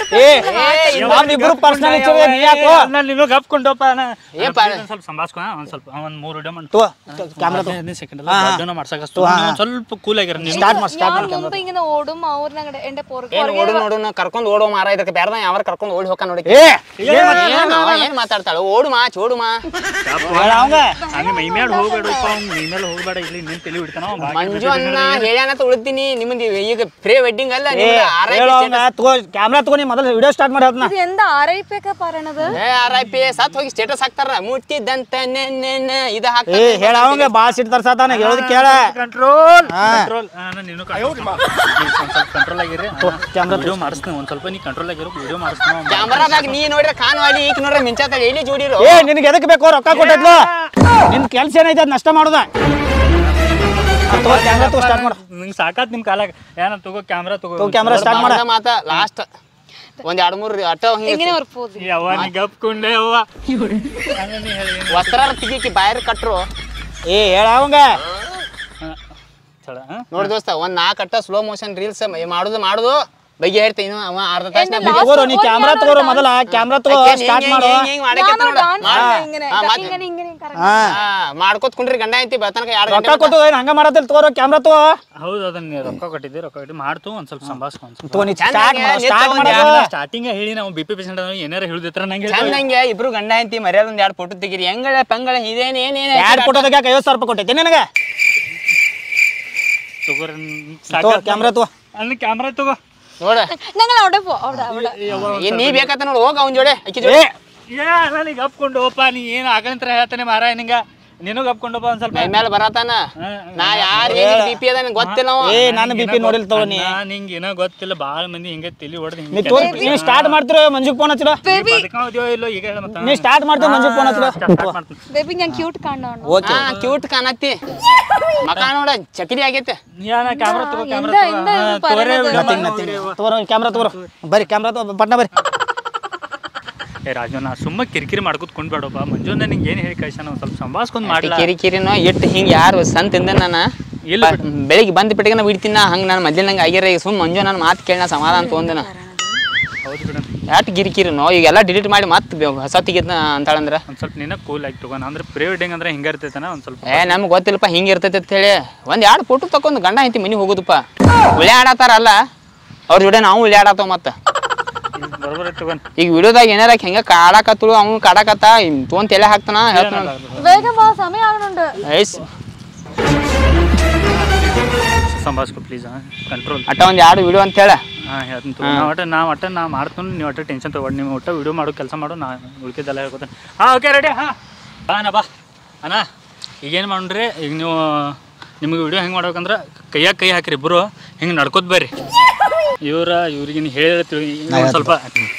ಏ ನಮ್ಮಿಬ್ರು ಪರ್ಸನಲ್ ನೀ ಯಾಕೋ ನಾನು ನಿಮಗೆ ಗಪ್ಕೊಂಡಪ್ಪ ನಾ ಏ ಪಾ- ಒಂದ್ ಸ್ವಲ್ಪ ಸಂಭಾಸ್ಕೊ ಒಂದ್ ಸ್ವಲ್ಪ ಒಂದ್ ಮೂರು ವಿಡಿಯೋ ಮಾಡಿ ತೋ ಕ್ಯಾಮ್ರಾ ತೋ ಸೆಕೆಂಡ್ ಹಾ. ಮಾಡ್ಸಕ ಹಾ. ಸ್ವಲ್ಪ ಕೂಲ್ ಆಗಿರ ನೀವು ಸ್ಟಾರ್ಟ್ ಮಾಡಿ ಸ್ಟಾರ್ಟ್ ഞാൻ ಮಾಡಿ മുമ്പ് ഇങ്ങനെ ഓടും ಅವ್ರನ್ನ എന്റെ പുറകെ ಏನ್ ಓಡು ನೋಡು ನಾ ಕರ್ಕೊಂಡ್ ಓಡೋ ಮಾರ ಇದಕ್ಕೆ ಬೇಡ ಯಾವ ಕರ್ಕೊಂಡ್ ಓಡಿ ಹೋಗ ನೋಡಿ ಏ ಏನು ಏನ್ ಮಾತಾಡ್ತಾಳ ಓಡು ಮಾ ಚೋಡು ಮಾ ಹೇಳ ಅವಂಗ ಹಂಗೆ ಮೈ ಮೇಲೆ ಹೋಗ್ಬೇಡಪ್ಪ ಅವ್ನ್ ಮೈ ಮೇಲೆ ಹೋಗ್ಬೇಡ ಇಲ್ಲಿ ನಿನ್ ತಲೆ ಬಿಡ್ತಾನ ಅವ ಬಾಕಿ ಮಂಜು ಅನ್ನ ಹೇಳ್ಯಾನ ಉಳಿತೀನಿ ನಿಮ್ಮದು ಈಗ ಪ್ರೀ ವೆಡ್ಡಿಂಗ್ ಅಲ್ಲ ಏ ನಿಮ್ದು RIP ಹೇಳ ಅವಂಗ ತಗೋ ಕ್ಯಾಮ್ರಾ ತಗೋ ನೀ ಮೊದಲು ವಿಡಿಯೋ ಸ್ಟಾರ್ಟ್ ಮಾಡಿ ಅದನ್ನ ഇത് എന്താ ആരയിപ്പൊക്കെ പറയണത് ಏ ಆರ್ ಐ ಪಿ ಸತ್ ಹೋಗಿ ಸ್ಟೇಟಸ್ ಹಾಕ್ತಾರ ಮುಟ್ಟಿದ್ದಂತ ನೆನ್ನೆನ್ನ ಇದು ಏ ಹಾಕ್ತಾರೆ ಹೇಳ ಅವಂಗ ಬಾ ಸಿಟ್ ತರ್ಸಾತಾನ ಹೇಳೋದು ಕೇಳ ಕಂಟ್ರೋಲ್ ಹಾ. ಕಂಟ್ರೋಲ್ ನೀನು ಕಂಟ್ರೋಲ್ ಆಗಿರಿ ಕ್ಯಾಮ್ರಾ ವಿಡಿಯೋ ಮಾಡಿಸ್ತೀನಿ ಒಂದ್ ಸ್ವಲ್ಪ ನೀ ಕಂಟ್ರೋಲ್ ಆಗಿರೋ ವಿಡಿಯೋ ಮಾಡಿಸ್ತೀನಿ ಕ್ಯಾಮ್ರಾದಾಗ ನೀ ನೋಡ್ರೆ ಕಾನು ಅಲ್ಲಿ ಈಗ ನೋಡ್ರೆ ಮಿಂಚಾತಾಳ ಎಲ್ಲಿ ಜೋಡಿರು ಏ ನಿನಗೆ ಎದಕ್ಕೆ ಬೇಕು ರೊಕ್ಕ ಕೊಟ್ಟಿದ್ಲು ನಿನ್ ಕೆಲ್ಸ ಏನೈತೆ ಅದ್ ನಷ್ಟ ಮಾಡುದ ತಗೋ ಕ್ಯಾಮ್ರಾ ತಗೋ ಸ್ಟಾರ್ಟ್ ಮಾಡು ನಿಂಗೆ ಸಾಕಾತ್ ನಿಮ್ ಕಾಲಾಗ ಏನ ತಗೋ ಕ್ಯಾಮ್ರಾ ತಗೋ ತಗೋ ಕ್ಯಾಮ್ರಾ ಸ್ಟಾರ್ಟ್ ಮಾಡ ಮಾತ ಲಾಸ್ಟ್ ಒಂದ್ ಎರಡ್ ಮೂರು ಅಟ್ಟ ಹಿಂಗೆ എങ്ങനെ ഒരു പോസ് ಯವ್ವ ನೀ ಗಪ್ಕೊಂಡೆ ಯವ್ವ ಹಂಗ ನೀ ಹೇಳಿ ವಸ್ತ್ರ ತೆಗಿಕಿ ಬಾಯರ್ ಕಟ್ರು ಏ ಹೇಳ ಅವಂಗ ಚಳ ಹಾ ನೋಡಿ ದೋಸ್ತ ಒಂದ್ ನಾಲ್ಕು ಅಟ್ಟ ಸ್ಲೋ ಮೋಷನ್ ರೀಲ್ಸ್ ಮಾಡುದು ಮಾಡುದು ಬಗ್ಗೆ ಹೇಳ್ತೀನಿ ಇನ್ನು ಅವ ಅರ್ಧ ತಾಸ್ನ್ಯಾಗ ನೀ ತಗೋರು ನೀ ಕ್ಯಾಮ್ರಾ ತಗೋರು ಮೊದಲ ಕ್ಯಾಮ್ರಾ ತಗೋ ಸ್ಟಾರ್ಟ್ ಮಾಡು ನಾನು ಡಾನ್ಸ್ ഇങ്ങനെ ആ, മാറ്റി. ഇങ്ങനെ ഇങ്ങനെ കറങ്ങി ಹಾ ಮಾಡ್ಕೋತ್ ಕುಂಡ್ರಿ ಗಂಡ ಐತಿ ಬೆಳತನಕ ಎರಡು ರೊಕ್ಕ ಗಂಟೆ ಕೊಟ್ಟು ಏನ್ ಹಂಗ ಮಾಡತ್ತಿಲ್ಲ ತಗೋರು ಕ್ಯಾಮ್ರಾ ತಗೋ ಹೌದು ಅದನ್ನ ನೀ ರೊಕ್ಕ ಕೊಟ್ಟಿದ್ದೆ ರೊಕ್ಕ ಕೊಟ್ಟು ಮಾಡ್ತು ಒಂದ್ ಸ್ವಲ್ಪ ಸಂಭಾಸ್ಕೊ ಒಂದ್ ಸ್ವಲ್ಪ ತಗೋ ನೀ ಚಂದ ಸ್ಟಾರ್ಟ್ ಹಂಗೆ ಮಾಡು ನಿಂತು ಸ್ಟಾರ್ಟ್ ಒಂದ್ ಮಾಡೋದು ಸ್ಟಾರ್ಟಿಂಗ್ ಹೇಳಿ ನಾವು ಬಿ ಪಿ ಪೇಷಂಟ್ ಏನಾರ ಹೇಳಿದ್ರ ನಂಗೆ ಚಂದಂಗೆ ಇಬ್ರು ಗಂಡ ಐತಿ ಮರ್ಯಾದ ಒಂದ್ ಎರಡು ಫೋಟೋ ತೆಗೀರಿ ಹೆಂಗಳ ಪಂಗಳ ಇದೇನ್ ಏನ್ ಏನ್ ಯಾರು ಫೋಟೋದಾಗ ಯಾಕೆ ಐವತ್ತು ಸಾವಿರ ರೂಪಾಯಿ ಕೊಟ್ಟೈತೆ ನಿನಗೆ ತಗೋರಿ ತಗೋ ಕ್ಯಾಮ್ರಾ ತಗೋ ಅಲ್ಲಿ ಕ್ಯಾಮ್ರಾ ತಗೋ ನೋಡ ഞങ്ങൾ അവിടെ പോ അവിടെ അവിടെ ಏನ್ ನೀ ಬೇಕಂತ ನೋಡು ಹೋಗ ಅವ್ನ ಜೋಡೆ ಅಕ್ಕಿ ಜೋಡೆ ಏ ಏ ನನಗೆ ಗಪ್ಕೊಂಡು ಹೋಪ ನೀ ಏನು ಆಗಂತ್ರ ಹೇಳ್ತಾನೆ ಮಾರ ನಿಂಗ ನೀನು ಗಪ್ಕೊಂಡಪ್ಪ ಒಂದ್ ಸ್ವಲ್ಪ ಮೈ ಮೇಲೆ ಬರತಾನ ಹಾ, ನಾ ಯಾರು ಬಿ ಪಿ ಅದ ನನಗೆ ಗೊತ್ತಿಲ್ಲ ಅವ. ಏ ನಾನು ಬಿ ಪಿ ನೋಡಿಲ್ಲ ತಗೋ ನೀ ನಿಂಗೆ ಏನೋ ಗೊತ್ತಿಲ್ಲ ಭಾಳ ಮಂದಿ ಹಿಂಗೆ ತಲಿ ಹೊಡೆದು ನೀ ಹಿಂಗೆ ತೋ ನೀವು ಸ್ಟಾರ್ಟ್ ಮಾಡ್ತಿರೋ ಮಂಜುಗ್ ಫೋನ್ ಹಚ್ಚಿರೋ ಬದುಕಾವ್ದ್ಯೋ ಇಲ್ಲೋ ಈಗ ಹೇಳ ಮತ್ತೆ ನೀ ಸ್ಟಾರ್ಟ್ ಮಾಡ್ತೀವಿ ಮಂಜುಗ್ ಫೋನ್ ಹಚ್ಚಿರೋ ಸ್ಟಾರ್ಟ್ ಮಾಡ್ತೀನಿ ബേബി ഞാൻ ക്യൂട്ട് കാണണം ಓಕೆ ಹಾ ಕ್ಯೂಟ್ ಕಾಣತ್ತಿ ಮಕ ನೋಡ ಚಕಿರಿ ಆಗೈತೆ ಯಾನ ಕ್ಯಾಮ್ರಾ ತಗೋ ಎಂದ- ಕ್ಯಾಮ್ರಾ ಎಂದ ಇದು പറയണത്? ತಗೋರ ಕ್ಯಾಮ್ರಾ ತಗೋರ ಬರ್ರಿ ಕ್ಯಾಮ್ರಾ ತಗೋ ಪಟ್ನ ಬರ್ರಿ ಏ ರಾಜು ನಾ ಸುಮ್ಮ ಕಿರಿಕಿರಿ ಮಾಡ್ಕೊತ ಕೊಂಡ್ಬೇಡಪ್ಪ ಮಂಜು ನಿಂಗೆ ಏನು ಹೇಳಿ ಕಳ್ಸ ನಾವು ಸ್ವಲ್ಪ ಸಂಭಾಸ್ಕೊಂಡ್ ಮಾಡ್ಲಾ ಕಿರಿ ಕಿರಿನೋ ಇಟ್ಟು ಹಿಂಗೆ ಯಾರು ಸಂತ ಇಂದ ನಾನು ಇಲ್ಲ ಬೆಳಿಗ್ಗೆ ಬಂದ್ ಬಿಟ್ಟಿಗೆ ನಾ ಬಿಡ್ತೀನಿ ಹಂಗೆ ನಾನು ಮೊದ್ಲು ನಂಗೆ ಆಗ್ಯಾರ ಈಗ ಸುಮ್ ಮಂಜು ನನ್ನ ಮಾತು ಕೇಳಿ ನಾ ಸಮಾಧಾನ ತೊಗೊಂಡಿನ ಹೌದು ಬಿಡ ಯಾಟ್ ಕಿರಿಕಿರಿನೋ ಈಗೆಲ್ಲ ಡಿಲೀಟ್ ಮಾಡಿ ಮತ್ತೆ ಹೊಸ ತೆಗಿದ್ನ ಅಂತಾಳಂದ್ರ ಒಂದ್ ಸ್ವಲ್ಪ ನಿನ್ನ ಕೂಲ್ ಆಗಿ ತಗೋಣ ಅಂದ್ರೆ ಪ್ರೀ ವೆಡ್ಡಿಂಗ್ ಅಂದ್ರೆ ಹಿಂಗ ಇರ್ತೈತನ ಒಂದ್ ಸ್ವಲ್ಪ ಏ ನಮ್ಗೆ ಗೊತ್ತಿಲ್ಲಪ್ಪ ಹಿಂಗೆ ಇರ್ತೈತೆ ಅಂತ ಹೇಳಿ ಒಂದ್ ಎರಡು ಫೋಟೋ ತಕೊಂಡು ಗಂಡ ಐತಿ ಮನೆ ಹೋಗುದಪ್ಪ ಉಳ್ಯಾಡತ್ತಾರಲ್ಲ ಅವ್ರ ಜೋಡಿ ನಾವು ಉಳ್ಯಾಡತ್ತವ ಮತ್ತೆ ಬರೋಬರ ತಗೋಣ ಈಗ ವಿಡಿಯೋದಾಗ ಏನಾರ ಹೆಂಗ ಕಾಡಾಕತ್ತಳು ಅವ್ನು ಕಾಡಾಕತ್ತ ತೊಗೊಂಡ್ ತಲೆ ಹಾಕ್ತಾನ ಹೇಳ್ತಾನ വേഗം വാ സമയം ആകുന്നുണ്ട് ಐಸ್ ಸಂಭಾಸ್ಕೊ ಪ್ಲೀಸ್ ಕಂಟ್ರೋಲ್ ಅಟ್ಟ ಒಂದ್ ಎರಡು ವಿಡಿಯೋ ಅಂತ ಹೇಳ ಹಾಂ ಹೇಳ್ತೀನಿ ತಗೋ ನಾ ಒಟ್ಟ ನಾ ಒಟ್ಟ ನಾ ಮಾಡ್ತೀನಿ ನೀವು ಒಟ್ಟ ಟೆನ್ಷನ್ ತಗೊಳ್ಳಿ ನೀವು ಒಟ್ಟ ವಿಡಿಯೋ ಮಾಡೋ ಕೆಲಸ ಮಾಡು ನಾ ಉಳ್ಕಿದ್ದೆಲ್ಲ ಹೇಳ್ಕೊತೀನಿ ಹಾಂ ಓಕೆ ರೆಡಿ ಹಾಂ ಬಾ ಅಣ್ಣ ಬಾ ಅಣ್ಣ ಈಗೇನು ಮಾಡ್ರಿ ಈಗ ನೀವು ನಿಮಗೆ ವಿಡಿಯೋ ಹೆಂಗೆ ಮಾಡ್ಬೇಕಂದ್ರೆ ಕೈಯಾಗ ಕೈ ಹಾಕ್ರಿ ಇಬ್ಬರು ಹಿಂಗೆ ನಡ್ಕೋತ ಬರ್ರಿ ಇವ್ರ ಇವ್ರಿಗೆ ನೀವು ಹೇಳಿರ್ತೀವಿ ಒಂದು ಸ್ವಲ್ಪ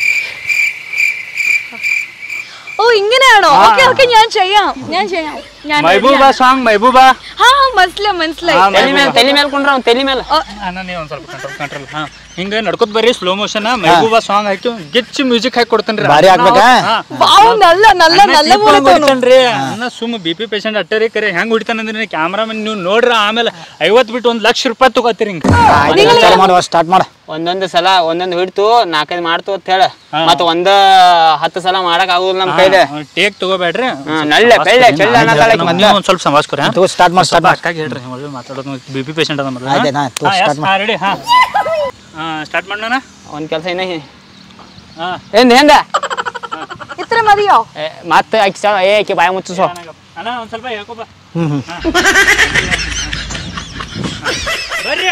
ഓ ഇങ്ങനെയാണോ ഓക്കെ ഓക്കെ ഞാൻ ചെയ്യാം ഞാൻ ചെയ്യാം ഞാൻ ಮೈಬೂಬಾ ಸಾಂಗ್ ಮೈಬೂಬಾ ಹಾ ಹಾ മനസ്സിലായി മനസ്സിലായി ತಲೆ ಮೇಲೆ ತಲೆ ಮೇಲೆ ಕುಂಡ್ರ ಅವ್ನ ತಲೆ ಮೇಲೆ ಅಣ್ಣ ನೀವು ಒಂದು ಸ್ವಲ್ಪ ಕಂಟ್ರೋಲ್ ಕಂಟ್ರೋಲ್ ಹಾಂ ಹಿಂಗೆ ನಡ್ಕೋತ ಬರ್ರಿ ಸ್ಲೋ ಮೋಷನ್ ಮೈಬೂಬಾ ಸಾಂಗ್ ಹಾಕಿ ಗಿಚ್ಚಿ ಮ್ಯೂಸಿಕ್ ಹಾಕಿ ಕೊಡ್ತೇನೆ ಭಾರಿ ಆಗ್ಬೇಕಾ? ವಾವ್ നല്ല നല്ല നല്ല പോലെ തോന്നും ಹೊಡಿತಾನ್ರಿ ಅನ್ನ ಸುಮ್ಮ ಬಿ ಪಿ ಪೇಷಂಟ್ ಅಟ್ಟರಿ ಕರೆ ಹೆಂಗ್ ಹೊಡಿತಾನಂದ್ರೆ ಕ್ಯಾಮ್ರಾಮನ್ ನೀವು ನೋಡ್ರಿ ಆಮೇಲೆ ಐವತ್ತು ಬಿಟ್ಟು ಒಂದು ಲಕ್ಷ ರೂಪಾಯಿ ತಗೋತೀರಿ ಹಿಂಗೆ ಆಯ್ತು ಚಾಲು ಮಾಡುವ ಸ್ಟಾರ್ಟ್ ಮಾಡ ಒಂದೊಂದು ಸಲ ಒಂದೊಂದು ಹಿಡ್ತು ನಾಲ್ಕೈದು ಮಾಡ್ತು ಅಂತ ಹೇಳ ಮತ್ತ ಒಂದ ಹತ್ತು ಸಲ ಮಾಡಕ್ ಆಗುದಿಲ್ಲ ನಮ್ ಕೈಲಿ ಟೇಕ್ ತಗೋಬೇಡ್ರಿ ಹಾ, ನಳ್ಳೆ ಬೆಳ್ಳೆ ಚೆಳ್ಳೆ ಅನ್ನತಾಳೆ ಆಕಿ ಮೊದ್ಲು. ಒಂದು ಸ್ವಲ್ಪ ಸಂಭಾಸ್ಕೊರಿ ತಗೋ ಸ್ಟಾರ್ಟ್ ಮಾಡಿ ಸ್ಟಾರ್ಟ್ ಮಾಡಿ ಅಕ್ಕಾಗಿ ಹೇಳ್ರಿ ಒಳ್ಳೆ ಮಾತಾಡೋದು ಬಿ ಪಿ ಪೇಷಂಟ್ ಅದ ಮೊದಲು ಆಯ್ತು, ಆಯ್ತು, ತಗೋ, start ಮಾಡು. ರೆಡಿ ಹಾಂ ಸ್ಟಾರ್ಟ್ ಮಾಡೋಣ ಒಂದ್ ಕೆಲಸ ಇನ್ನ ಹಾಂ ಏನ್ ಹೆಂದ ഇത്ര മതിയോ ಏ, ಮತ್ತೆ ಆಕಿ ಸ ಏ ಆಕಿ ಬಾಯ ಮುಚ್ಚಿಸೋ ಅಣ್ಣ ಒಂದು ಸ್ವಲ್ಪ ಹೇಳ್ಕೊಬ ಹ್ಮ್ ಹ್ಮ್ ಬರ್ರಿ